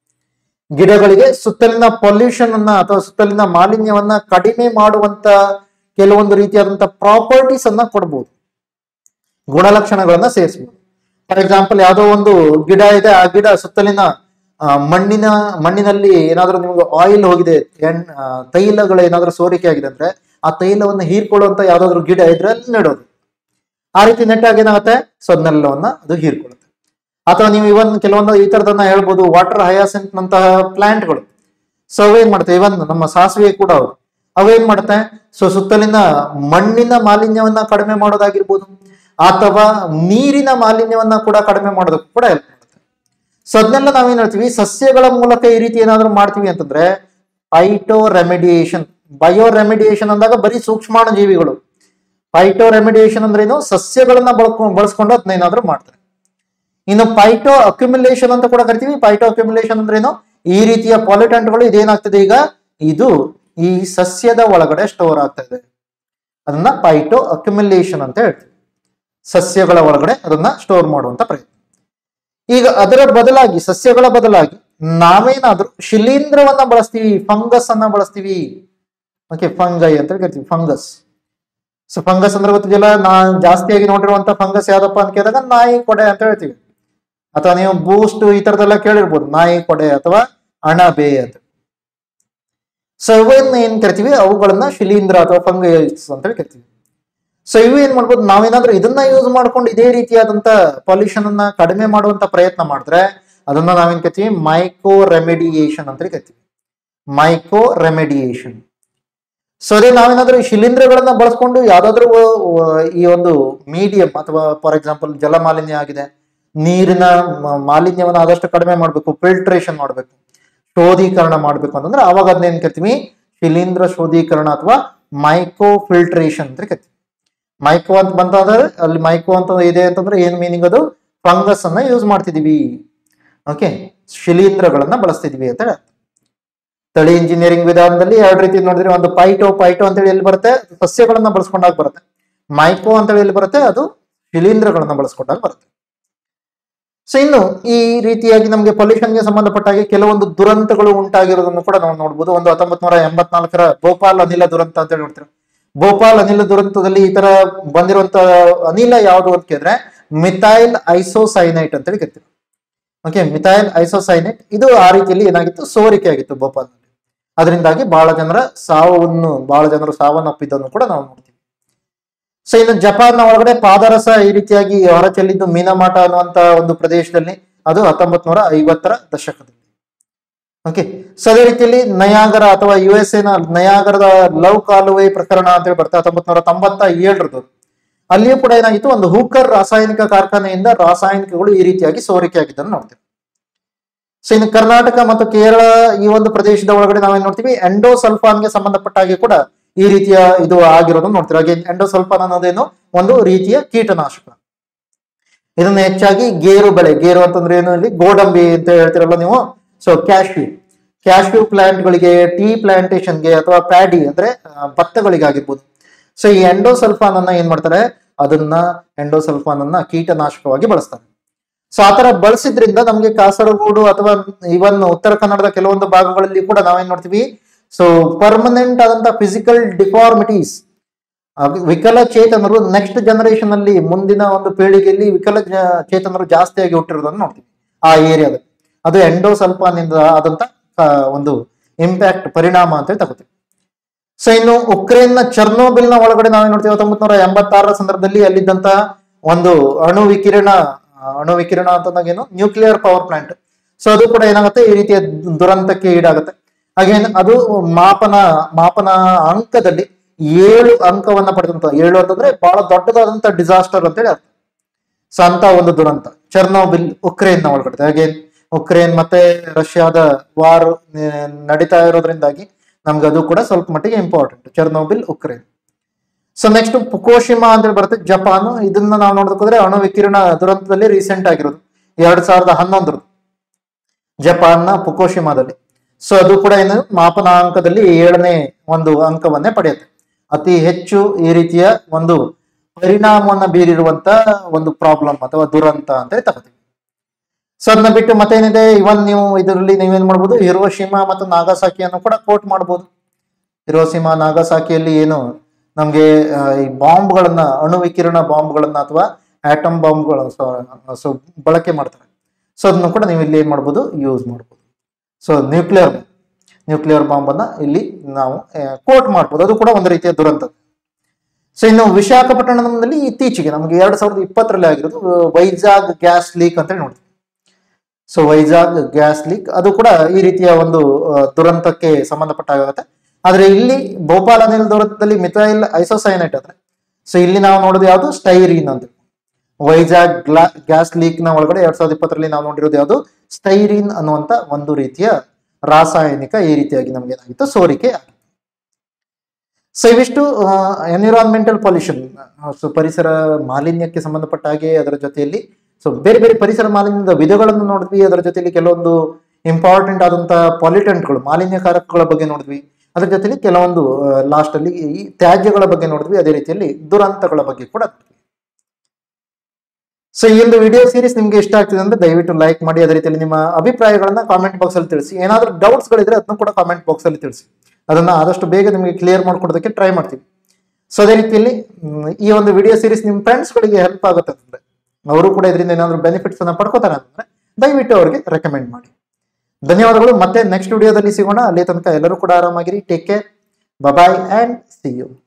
ಗಿಡಗಳಿಗೆ ಸುತ್ತಲಿನ ಪೊಲ್ಯೂಷನ್ ಅನ್ನ ಅಥವಾ ಸುತ್ತಲಿನ ಮಾಲಿನ್ಯವನ್ನ ಕಡಿಮೆ ಮಾಡುವಂತ ಕೆಲವೊಂದು ರೀತಿಯಾದಂತ ಪ್ರಾಪರ್ಟೀಸ್ ಅನ್ನ ಕೊಡ್ಬೋದು ಗುಣಲಕ್ಷಣಗಳನ್ನ ಸೇರಿಸಬಹುದು ಫಾರ್ ಎಕ್ಸಾಂಪಲ್ ಯಾವುದೋ ಒಂದು ಗಿಡ ಇದೆ ಆ ಗಿಡ ಸುತ್ತಲಿನ ಆ, ಮಣ್ಣಿನ ಮಣ್ಣಿನಲ್ಲಿ ಏನಾದ್ರೂ ನಿಮ್ಗೆ ಆಯಿಲ್ ಹೋಗಿದೆ ಎಣ್ ಆ, ತೈಲಗಳು ಏನಾದ್ರೂ ಸೋರಿಕೆ ಆಗಿದೆ ಅಂದ್ರೆ ಆ ತೈಲವನ್ನು ಹೀರ್ಕೊಳ್ಳುವಂತ ಯಾವ್ದಾದ್ರು ಗಿಡ ಇದ್ರೆ ಅಲ್ಲಿ ನೆಡೋದು ಆ ರೀತಿ ನೆಟ್ಟಾಗ ಏನಾಗುತ್ತೆ ಸೊ ಅದನ್ನೆಲ್ಲವನ್ನ ಅದು ಹೀರ್ಕೊಳ್ಳುತ್ತೆ ಅಥವಾ ನೀವು ಇವನ್ ಕೆಲವೊಂದು ಈ ತರದನ್ನ ಹೇಳ್ಬೋದು ವಾಟರ್ ಹಯಾಸೆಂಟ್ ನಂತಹ ಪ್ಲಾಂಟ್ಗಳು ಸೊ ಅವೇನ್ ಮಾಡುತ್ತೆ ಇವನ್ ನಮ್ಮ ಸಾಸಿವೆ ಕೂಡ ಅವು ಅವೇನ್ ಮಾಡುತ್ತೆ ಸೊ ಸುತ್ತಲಿನ ಮಣ್ಣಿನ ಮಾಲಿನ್ಯವನ್ನ ಕಡಿಮೆ ಮಾಡೋದಾಗಿರ್ಬೋದು ಅಥವಾ ನೀರಿನ ಮಾಲಿನ್ಯವನ್ನ ಕೂಡ ಕಡಿಮೆ ಮಾಡೋದಕ್ಕೂ ಕೂಡ ಹೆಲ್ಪ್ ಮಾಡುತ್ತೆ ಸೊ ಅದನ್ನೆಲ್ಲ ನಾವೇನ್ ಹೇಳ್ತೀವಿ ಸಸ್ಯಗಳ ಮೂಲಕ ಈ ರೀತಿ ಏನಾದ್ರು ಮಾಡ್ತೀವಿ ಅಂತಂದ್ರೆ ಪೈಟೋ ರೆಮಿಡಿಯೇಷನ್ ಬಯೋ ರೆಮಿಡಿಯೇಷನ್ ಅಂದಾಗ ಬರೀ ಸೂಕ್ಷ್ಮಾಣು ಜೀವಿಗಳು ಪೈಟೋ ರೆಮಿಡಿಯೇಷನ್ ಅಂದ್ರೆ ಏನು ಸಸ್ಯಗಳನ್ನ ಬಳಕೊಂಡು ಬಳಸ್ಕೊಂಡು ಅದನ್ನ ಏನಾದ್ರು ಮಾಡ್ತಾರೆ ಇನ್ನು ಪೈಟೋ ಅಕ್ಯುಮುಲೇಷನ್ ಅಂತ ಕೂಡ ಕರಿತೀವಿ ಪೈಟೋ ಅಕ್ಯುಮುಲೇಷನ್ ಅಂದ್ರೆ ಏನು ಈ ರೀತಿಯ ಪಾಲಿಟೆಂಟ್ಗಳು ಇದೇನಾಗ್ತದೆ ಈಗ ಇದು ಈ ಸಸ್ಯದ ಒಳಗಡೆ ಸ್ಟೋರ್ ಆಗ್ತಾ ಇದೆ ಅದನ್ನ ಪೈಟೋ ಅಕ್ಯುಮುಲೇಷನ್ ಅಂತ ಹೇಳ್ತೀವಿ ಸಸ್ಯಗಳ ಒಳಗಡೆ ಅದನ್ನ ಸ್ಟೋರ್ ಮಾಡುವಂತ ಪ್ರಯತ್ನ ಈಗ ಅದರ ಬದಲಾಗಿ ಸಸ್ಯಗಳ ಬದಲಾಗಿ ನಾವೇನಾದ್ರೂ ಶಿಲೀಂಧ್ರವನ್ನ ಬಳಸ್ತೀವಿ ಫಂಗಸ್ ಅನ್ನ ಬಳಸ್ತೀವಿ ಓಕೆ ಫಂಗೈ ಅಂತ ಕರಿತೀವಿ ಫಂಗಸ್ ಸೊ ಫಂಗಸ್ ಅಂದ್ರೆ ಗೊತ್ತಿದೆಯಲ್ಲ ನಾ ಜಾಸ್ತಿಯಾಗಿ ನೋಡಿರುವಂತ ಫಂಗಸ್ ಯಾವ್ದಪ್ಪ ಅಂತ ಕೇಳಿದಾಗ ನಾಯಿ ಕೊಡೆ ಅಂತ ಹೇಳ್ತೀವಿ ಅಥವಾ ನೀವು ಬೂಸ್ಟ್ ಈ ತರದೆಲ್ಲ ಕೇಳಿರ್ಬೋದು ನಾಯಿ ಕೊಡೆ ಅಥವಾ ಅಣಬೆ ಅಂತ ಸೊ ಇವನ್ನ ಏನ್ ಕರಿತೀವಿ ಅವುಗಳನ್ನ ಶಿಲೀಂಧ್ರ ಅಥವಾ ಫಂಗಸ್ ಅಂತ ಹೇಳಿ ಕರಿತೀವಿ ಸೊ ಇವು ಏನ್ ಮಾಡ್ಬೋದು ನಾವೇನಾದ್ರೂ ಇದನ್ನ ಯೂಸ್ ಮಾಡ್ಕೊಂಡು ಇದೇ ರೀತಿಯಾದಂತ ಪೊಲ್ಯೂಷನ್ ಅನ್ನ ಕಡಿಮೆ ಮಾಡುವಂತ ಪ್ರಯತ್ನ ಮಾಡಿದ್ರೆ ಅದನ್ನ ನಾವೇನ್ ಕರಿತೀವಿ ಮೈಕೋ ರೆಮಿಡಿಯೇಷನ್ ಅಂತ ಹೇಳಿ ಕರಿತೀವಿ ಮೈಕೋ ರೆಮಿಡಿಯೇಷನ್ ಸೊ ಅದೇ ನಾವೇನಾದ್ರೂ ಈ ಶಿಲೀಂಧ್ರಗಳನ್ನ ಬಳಸ್ಕೊಂಡು ಯಾವ್ದಾದ್ರು ಅಹ್, ಈ ಒಂದು ಮೀಡಿಯಂ ಅಥವಾ ಫಾರ್ ಎಕ್ಸಾಂಪಲ್ ಜಲ ಮಾಲಿನ್ಯ ಆಗಿದೆ ನೀರಿನ ಮ- ಮಾಲಿನ್ಯವನ್ನ ಆದಷ್ಟು ಕಡಿಮೆ ಮಾಡಬೇಕು ಫಿಲ್ಟ್ರೇಷನ್ ಮಾಡಬೇಕು ಶೋಧೀಕರಣ ಮಾಡಬೇಕು ಅಂತಂದ್ರೆ ಅವಾಗ ಅದನ್ನ ಏನ್ ಕರಿತೀವಿ ಶಿಲೀಂಧ್ರ ಶೋಧೀಕರಣ ಅಥವಾ ಮೈಕೋ ಫಿಲ್ಟ್ರೇಷನ್ ಅಂತ ಕರಿತೀವಿ ಮೈಕೋ ಅಂತ ಬಂತಾದ್ರೆ ಅಲ್ಲಿ ಮೈಕೋ ಅಂತ ಇದೆ ಅಂತಂದ್ರೆ ಏನ್ ಮೀನಿಂಗ್ ಅದು ಫಂಗಸ್ ಅನ್ನ ಯೂಸ್ ಮಾಡ್ತಿದೀವಿ ಓಕೆ ಶಿಲೀಂಧ್ರಗಳನ್ನ ಬಳಸ್ತಿದೀವಿ ಅಂತ ಹೇಳಿ ಅರ್ಥ. ತಳಿ ಇಂಜಿನಿಯರಿಂಗ್ ವಿಧಾನದಲ್ಲಿ ಎರಡು ರೀತಿ ನೋಡಿದ್ರೆ ಒಂದು ಪೈಟೋ ಪೈಟೋ ಅಂತೇಳಿ ಎಲ್ಲಿ ಬರುತ್ತೆ ಸಸ್ಯಗಳನ್ನ ಬಳಸ್ಕೊಂಡಾಗ ಬರುತ್ತೆ ಮೈಕೋ ಅಂತೇಳಿ ಎಲ್ಲಿ ಬರುತ್ತೆ ಅದು ಶಿಲೀಂಧ್ರಗಳನ್ನ ಬಳಸ್ಕೊಂಡಾಗ ಬರುತ್ತೆ ಸೊ ಇನ್ನು ಈ ರೀತಿಯಾಗಿ ನಮಗೆ ಪೊಲ್ಯೂಷನ್ಗೆ ಸಂಬಂಧಪಟ್ಟ ಹಾಗೆ ಕೆಲವೊಂದು ದುರಂತಗಳು ಉಂಟಾಗಿರೋದನ್ನು ಕೂಡ ನಾವು ನೋಡ್ಬೋದು ಒಂದು ಹತ್ತೊಂಬತ್ ನೂರ ಎಂಬತ್ನಾಲ್ಕರ ಭೋಪಾಲ್ ಅನಿಲ ದುರಂತ ಅಂತ ಹೇಳಿ ನೋಡ್ತೀರಾ ಭೋಪಾಲ್ ಅನಿಲ ದುರಂತದಲ್ಲಿ ಈ ತರ ಬಂದಿರುವಂತ ಅನಿಲ ಯಾವುದು ಅಂತ ಕೇಳಿದ್ರೆ ಮಿಥೈಲ್ ಐಸೋಸೈನೈಟ್ ಅಂತೇಳಿ ಕರಿತೀವಿ ಓಕೆ ಮಿಥೈಲ್ ಐಸೋಸೈನೈಟ್ ಇದು ಆ ರೀತಿಯಲ್ಲಿ ಏನಾಗಿತ್ತು ಸೋರಿಕೆ ಆಗಿತ್ತು ಭೋಪಾಲ್ನಲ್ಲಿ ಅದರಿಂದಾಗಿ ಬಹಳ ಜನರ ಸಾವನ್ನು ಬಹಳ ಜನರು ಸಾವನ್ನಪ್ಪಿದ್ದನ್ನು ಕೂಡ ನಾವು ನೋಡ್ತೀವಿ ಸೊ ಇನ್ನು ಜಪಾನ್ನ ಒಳಗಡೆ ಪಾದರಸ ಈ ರೀತಿಯಾಗಿ ಹೊರಚೆಲ್ಲಿದ್ದು ಮೀನಮಾಟ ಅನ್ನುವಂತ ಒಂದು ಪ್ರದೇಶದಲ್ಲಿ ಅದು ಹತ್ತೊಂಬತ್ ನೂರ ಐವತ್ತರ ದಶಕದಲ್ಲಿ ಓಕೆ ಸೊ ಅದೇ ರೀತಿಯಲ್ಲಿ ನಯಾಗರ ಅಥವಾ ಯು ಎಸ್ ಎನ ನಯಾಗರದ ಲವ್ ಕಾಲುವೆ ಪ್ರಕರಣ ಅಂತ ಹೇಳಿ ಬರ್ತಾ ಹತ್ತೊಂಬತ್ ನೂರ ತೊಂಬತ್ತ ಏಳರದು ಅಲ್ಲಿಯೂ ಕೂಡ ಏನಾಗಿತ್ತು ಒಂದು ಹೂಕರ್ ರಾಸಾಯನಿಕ ಕಾರ್ಖಾನೆಯಿಂದ ರಾಸಾಯನಿಕಗಳು ಈ ರೀತಿಯಾಗಿ ಸೋರಿಕೆ ಆಗಿದ್ದನ್ನು ನೋಡ್ತೀವಿ ಸೊ ಇನ್ನು ಕರ್ನಾಟಕ ಮತ್ತು ಕೇರಳ ಈ ಒಂದು ಪ್ರದೇಶದ ಒಳಗಡೆ ನಾವೇನ್ ನೋಡ್ತೀವಿ ಎಂಡೋಸಲ್ಫಾನ್ಗೆ ಸಂಬಂಧಪಟ್ಟ ಹಾಗೆ ಕೂಡ ಈ ರೀತಿಯ ಇದು ಆಗಿರೋದನ್ನ ನೋಡ್ತೀವಿ ಹಾಗೆ ಎಂಡೋಸಲ್ಫಾನ್ ಅನ್ನೋದೇನು ಒಂದು ರೀತಿಯ ಕೀಟನಾಶಕ ಇದನ್ನ ಹೆಚ್ಚಾಗಿ ಗೇರು ಬೆಳೆ ಗೇರು ಅಂತಂದ್ರೆ ಏನು ಇಲ್ಲಿ ಗೋಡಂಬಿ ಅಂತ ಹೇಳ್ತಿರಲ್ಲ ನೀವು ಸೊ ಕ್ಯಾಶ್ಯೂ ಕ್ಯಾಶ್ಯೂ ಪ್ಲಾಂಟ್ಗಳಿಗೆ ಟೀ ಪ್ಲಾಂಟೇಶನ್ಗೆ ಅಥವಾ ಪ್ಯಾಡಿ ಅಂದ್ರೆ ಆ, ಭತ್ತಗಳಿಗಾಗಿರ್ಬೋದು ಸೊ ಈ ಎಂಡೋಸಲ್ಫಾನ್ ಅನ್ನ ಏನ್ ಮಾಡ್ತಾರೆ ಅದನ್ನ ಎಂಡೋಸಲ್ಫಾನ್ ಅನ್ನ ಕೀಟನಾಶಕವಾಗಿ ಬಳಸ್ತಾರೆ ಸೊ ಆತರ ಬಳಸಿದ್ರಿಂದ ನಮ್ಗೆ ಕಾಸರಗೋಡು ಅಥವಾ ಇವನ್ ಉತ್ತರ ಕನ್ನಡದ ಕೆಲವೊಂದು ಭಾಗಗಳಲ್ಲಿ ಕೂಡ ನಾವೇನ್ ನೋಡ್ತೀವಿ ಸೊ ಪರ್ಮನೆಂಟ್ ಆದಂತ ಫಿಸಿಕಲ್ ಡಿಫಾರ್ಮಿಟೀಸ್ ವಿಕಲಚೇತನರು ನೆಕ್ಸ್ಟ್ ಜನರೇಷನ್ ಅಲ್ಲಿ ಮುಂದಿನ ಒಂದು ಪೀಳಿಗೆಯಲ್ಲಿ ವಿಕಲ ಜ- ಚೇತನರು ಜಾಸ್ತಿಯಾಗಿ ಹುಟ್ಟಿರೋದನ್ನ ನೋಡ್ತೀವಿ ಆ ಏರಿಯಾದಲ್ಲಿ ಅದು ಎಂಡೋಸಲ್ಫಾನ್ ಇಂದ ಆದಂತ ಆ, ಒಂದು ಇಂಪ್ಯಾಕ್ಟ್ ಪರಿಣಾಮ ಅಂತ ಹೇಳಿ ತಗೋತೀವಿ ಸೊ ಇನ್ನು ಉಕ್ರೇನ್ ನ ಚರ್ನೋಬಿಲ್ ನ ಒಳಗಡೆ ನಾವೇನ್ ನೋಡ್ತೀವಿ ಹತ್ತೊಂಬತ್ ನೂರ ಎಂಬತ್ತಾರರ ಸಂದರ್ಭದಲ್ಲಿ ಅಲ್ಲಿದ್ದಂತ ಒಂದು ಅಣು ವಿಕಿರಣ ಆ, ಅಣು ವಿಕಿರಣ ಅಂತಂದಾಗ ಏನು ನ್ಯೂಕ್ಲಿಯರ್ ಪವರ್ ಪ್ಲಾಂಟ್ ಸೊ ಅದು ಕೂಡ ಏನಾಗುತ್ತೆ ಈ ರೀತಿಯ ದುರಂತಕ್ಕೆ ಈಡಾಗುತ್ತೆ ಹಾಗೇನು ಅದು ಮಾಪನ ಮಾಪನ ಅಂಕದಲ್ಲಿ ಏಳು ಅಂಕವನ್ನ ಪಡೆದಂತ ಏಳು ಅಂತಂದ್ರೆ ಬಹಳ ದೊಡ್ಡದಾದಂತ ಡಿಸಾಸ್ಟರ್ ಅಂತೇಳಿ ಅರ್ಥ ಸೊ ಅಂತ ಒಂದು ದುರಂತ ಚರ್ನೋಬಿಲ್ ಉಕ್ರೇನ್ ನ ಒಳಗಡೆ ಹಾಗೆ ಉಕ್ರೇನ್ ಮತ್ತೆ ರಷ್ಯಾದ ವಾರ್ ನಡೀತಾ ಇರೋದ್ರಿಂದಾಗಿ ನಮ್ಗೆ ಅದು ಕೂಡ ಸ್ವಲ್ಪ ಮಟ್ಟಿಗೆ important Chernobyl Ukraine so next Fukushima ಅಂತ ಬರುತ್ತೆ ಜಪಾನ್ ಇದನ್ನ ನಾವು ನೋಡೋದಕ್ಕೋದ್ರೆ ಅಣು ವಿಕಿರಣ ದುರಂತದಲ್ಲಿ ರೀಸೆಂಟ್ ಆಗಿರೋದು ಎರಡ್ ಸಾವಿರದ ಹನ್ನೊಂದರದ್ದು ಜಪಾನ್ನ ಪುಕೋಶಿಮಾದಲ್ಲಿ ಸೊ ಅದು ಕೂಡ ಏನು ಮಾಪನಾಂಕದಲ್ಲಿ ಏಳನೇ ಒಂದು ಅಂಕವನ್ನೇ ಪಡೆಯುತ್ತೆ ಅತಿ ಹೆಚ್ಚು ಈ ರೀತಿಯ ಒಂದು ಪರಿಣಾಮವನ್ನ ಬೀರಿರುವಂತ ಒಂದು ಪ್ರಾಬ್ಲಮ್ ಅಥವಾ ದುರಂತ ಅಂತ ತಗೋತೀವಿ ಸೊ ಅದನ್ನ ಬಿಟ್ಟು ಮತ್ತೇನಿದೆ ಇವನ್ ನೀವು ಇದರಲ್ಲಿ ನೀವೇನ್ ಮಾಡ್ಬೋದು ಹಿರೋಶಿಮಾ ಮತ್ತು ನಾಗಾಸಾಕಿಯನ್ನು ಕೂಡ ಕೋಟ್ ಮಾಡ್ಬೋದು ಹಿರೋಶಿಮಾ ನಾಗಾಸಾಕಿಯಲ್ಲಿ ಏನು ನಮ್ಗೆ ಆ, ಈ ಬಾಂಬ್ಗಳನ್ನ ಅಣು ವಿಕಿರಣ ಬಾಂಬ್ಗಳನ್ನ ಅಥವಾ ಆಟಮ್ ಬಾಂಬ್ಗಳ ಸೊ ಬಳಕೆ ಮಾಡ್ತಾರೆ ಸೊ ಅದನ್ನು ಕೂಡ ನೀವು ಇಲ್ಲಿ ಏನ್ ಮಾಡ್ಬೋದು ಯೂಸ್ ಮಾಡ್ಬೋದು ಸೊ ನ್ಯೂಕ್ಲಿಯರ್ ನ್ಯೂಕ್ಲಿಯರ್ ಬಾಂಬ್ ಅನ್ನ ಇಲ್ಲಿ ನಾವು ಕೋಟ್ ಮಾಡ್ಬೋದು ಅದು ಕೂಡ ಒಂದು ರೀತಿಯ ದುರಂತ ಸೊ ಇನ್ನು ವಿಶಾಖಪಟ್ಟಣದಲ್ಲಿ ಇತ್ತೀಚೆಗೆ ನಮಗೆ ಎರಡ್ ಸಾವಿರದ ಇಪ್ಪತ್ತರಲ್ಲಿ ಆಗಿರೋದು ಆ, ವೈಜಾಗ್ ಗ್ಯಾಸ್ ಲೀಕ್ ಅಂತ ನೋಡ್ತೀವಿ ಸೊ ವೈಜಾಗ್ ಗ್ಯಾಸ್ ಲೀಕ್ ಅದು ಕೂಡ ಈ ರೀತಿಯ ಒಂದು ಆ, ದುರಂತಕ್ಕೆ ಸಂಬಂಧಪಟ್ಟಾಗುತ್ತೆ ಆದ್ರೆ ಇಲ್ಲಿ ಭೋಪಾಲ್ ಅನಿಲ್ ದುರಂತದಲ್ಲಿ ಮಿಥೈಲ್ ಐಸೋಸೈನೈಟ್ ಆದ್ರೆ ಸೊ ಇಲ್ಲಿ ನಾವು ನೋಡೋದು ಯಾವುದು ಸ್ಟೈರೀನ್ ಅಂತ ವೈಜಾಗ್ ಗ್ಲಾ ಗ್ಯಾಸ್ ಲೀಕ್ ನ ಒಳಗಡೆ ಎರಡ್ ಸಾವಿರದ ಇಪ್ಪತ್ತರಲ್ಲಿ ನಾವು ನೋಡಿರೋದು ಯಾವುದು ಸ್ಟೈರೀನ್ ಅನ್ನುವಂತ ಒಂದು ರೀತಿಯ ರಾಸಾಯನಿಕ ಈ ರೀತಿಯಾಗಿ ನಮ್ಗೆ ಏನಾಗಿತ್ತು ಸೋರಿಕೆ ಆಗಿತ್ತು ಸೊ ಇವಿಷ್ಟು ಎನ್ವಿರಾನ್ಮೆಂಟಲ್ ಪೊಲ್ಯೂಷನ್ ಸೊ ಪರಿಸರ ಮಾಲಿನ್ಯಕ್ಕೆ ಸಂಬಂಧಪಟ್ಟ ಹಾಗೆ ಅದರ ಜೊತೆಯಲ್ಲಿ ಸೊ ಬೇರೆ ಬೇರೆ ಪರಿಸರ ಮಾಲಿನ್ಯದ ವಿಧಗಳನ್ನು ನೋಡಿದ್ವಿ ಅದರ ಜೊತೆಯಲ್ಲಿ ಕೆಲವೊಂದು ಇಂಪಾರ್ಟೆಂಟ್ ಆದಂತಹ ಪಾಲಿಟೆಂಟ್ಗಳು ಮಾಲಿನ್ಯಕಾರಕಗಳ ಬಗ್ಗೆ ನೋಡಿದ್ವಿ ಅದರ ಜೊತೆಲಿ ಕೆಲವೊಂದು ಲಾಸ್ಟ್ ಅಲ್ಲಿ ಈ ತ್ಯಾಜ್ಯಗಳ ಬಗ್ಗೆ ನೋಡಿದ್ವಿ ಅದೇ ರೀತಿಯಲ್ಲಿ ದುರಂತಗಳ ಬಗ್ಗೆ ಕೂಡ ನೋಡಿದ್ವಿ ಸೊ ಈ ಒಂದು ವಿಡಿಯೋ ಸೀರೀಸ್ ನಿಮ್ಗೆ ಇಷ್ಟ ಆಗ್ತಿದೆ ಅಂದ್ರೆ ದಯವಿಟ್ಟು ಲೈಕ್ ಮಾಡಿ ಅದೇ ರೀತಿಯಲ್ಲಿ ನಿಮ್ಮ ಅಭಿಪ್ರಾಯಗಳನ್ನ ಕಾಮೆಂಟ್ ಬಾಕ್ಸ್ ಅಲ್ಲಿ ತಿಳಿಸಿ ಏನಾದ್ರೂ ಡೌಟ್ಸ್ ಗಳಿದ್ರೆ ಅದನ್ನು ಕೂಡ ಕಾಮೆಂಟ್ ಬಾಕ್ಸ್ ಅಲ್ಲಿ ತಿಳಿಸಿ ಅದನ್ನ ಆದಷ್ಟು ಬೇಗ ನಿಮಗೆ ಕ್ಲಿಯರ್ ಮಾಡ್ಕೊಡೋದಕ್ಕೆ ಟ್ರೈ ಮಾಡ್ತೀವಿ ಸೊ ಅದೇ ರೀತಿಯಲ್ಲಿ ಮ್, ಈ ಒಂದು ವಿಡಿಯೋ ಸೀರೀಸ್ ನಿಮ್ಮ ಫ್ರೆಂಡ್ಸ್ ಗಳಿಗೆ ಹೆಲ್ಪ್ ಆಗುತ್ತೆ ಅಂತಂದ್ರೆ ಅವರು ಕೂಡ ಇದರಿಂದ ಏನಾದ್ರು ಬೆನಿಫಿಟ್ಸ್ ಅನ್ನ ಪಡ್ಕೋತಾರೆ ಅಂತಂದ್ರೆ ದಯವಿಟ್ಟು ಅವರಿಗೆ ರೆಕಮೆಂಡ್ ಮಾಡಿ ಧನ್ಯವಾದಗಳು ಮತ್ತೆ ನೆಕ್ಸ್ಟ್ ವಿಡಿಯೋದಲ್ಲಿ ಸಿಗೋಣ ಅಲ್ಲಿ ತನಕ ಎಲ್ಲರೂ ಕೂಡ ಆರಾಮಾಗಿರಿ take care bye and see you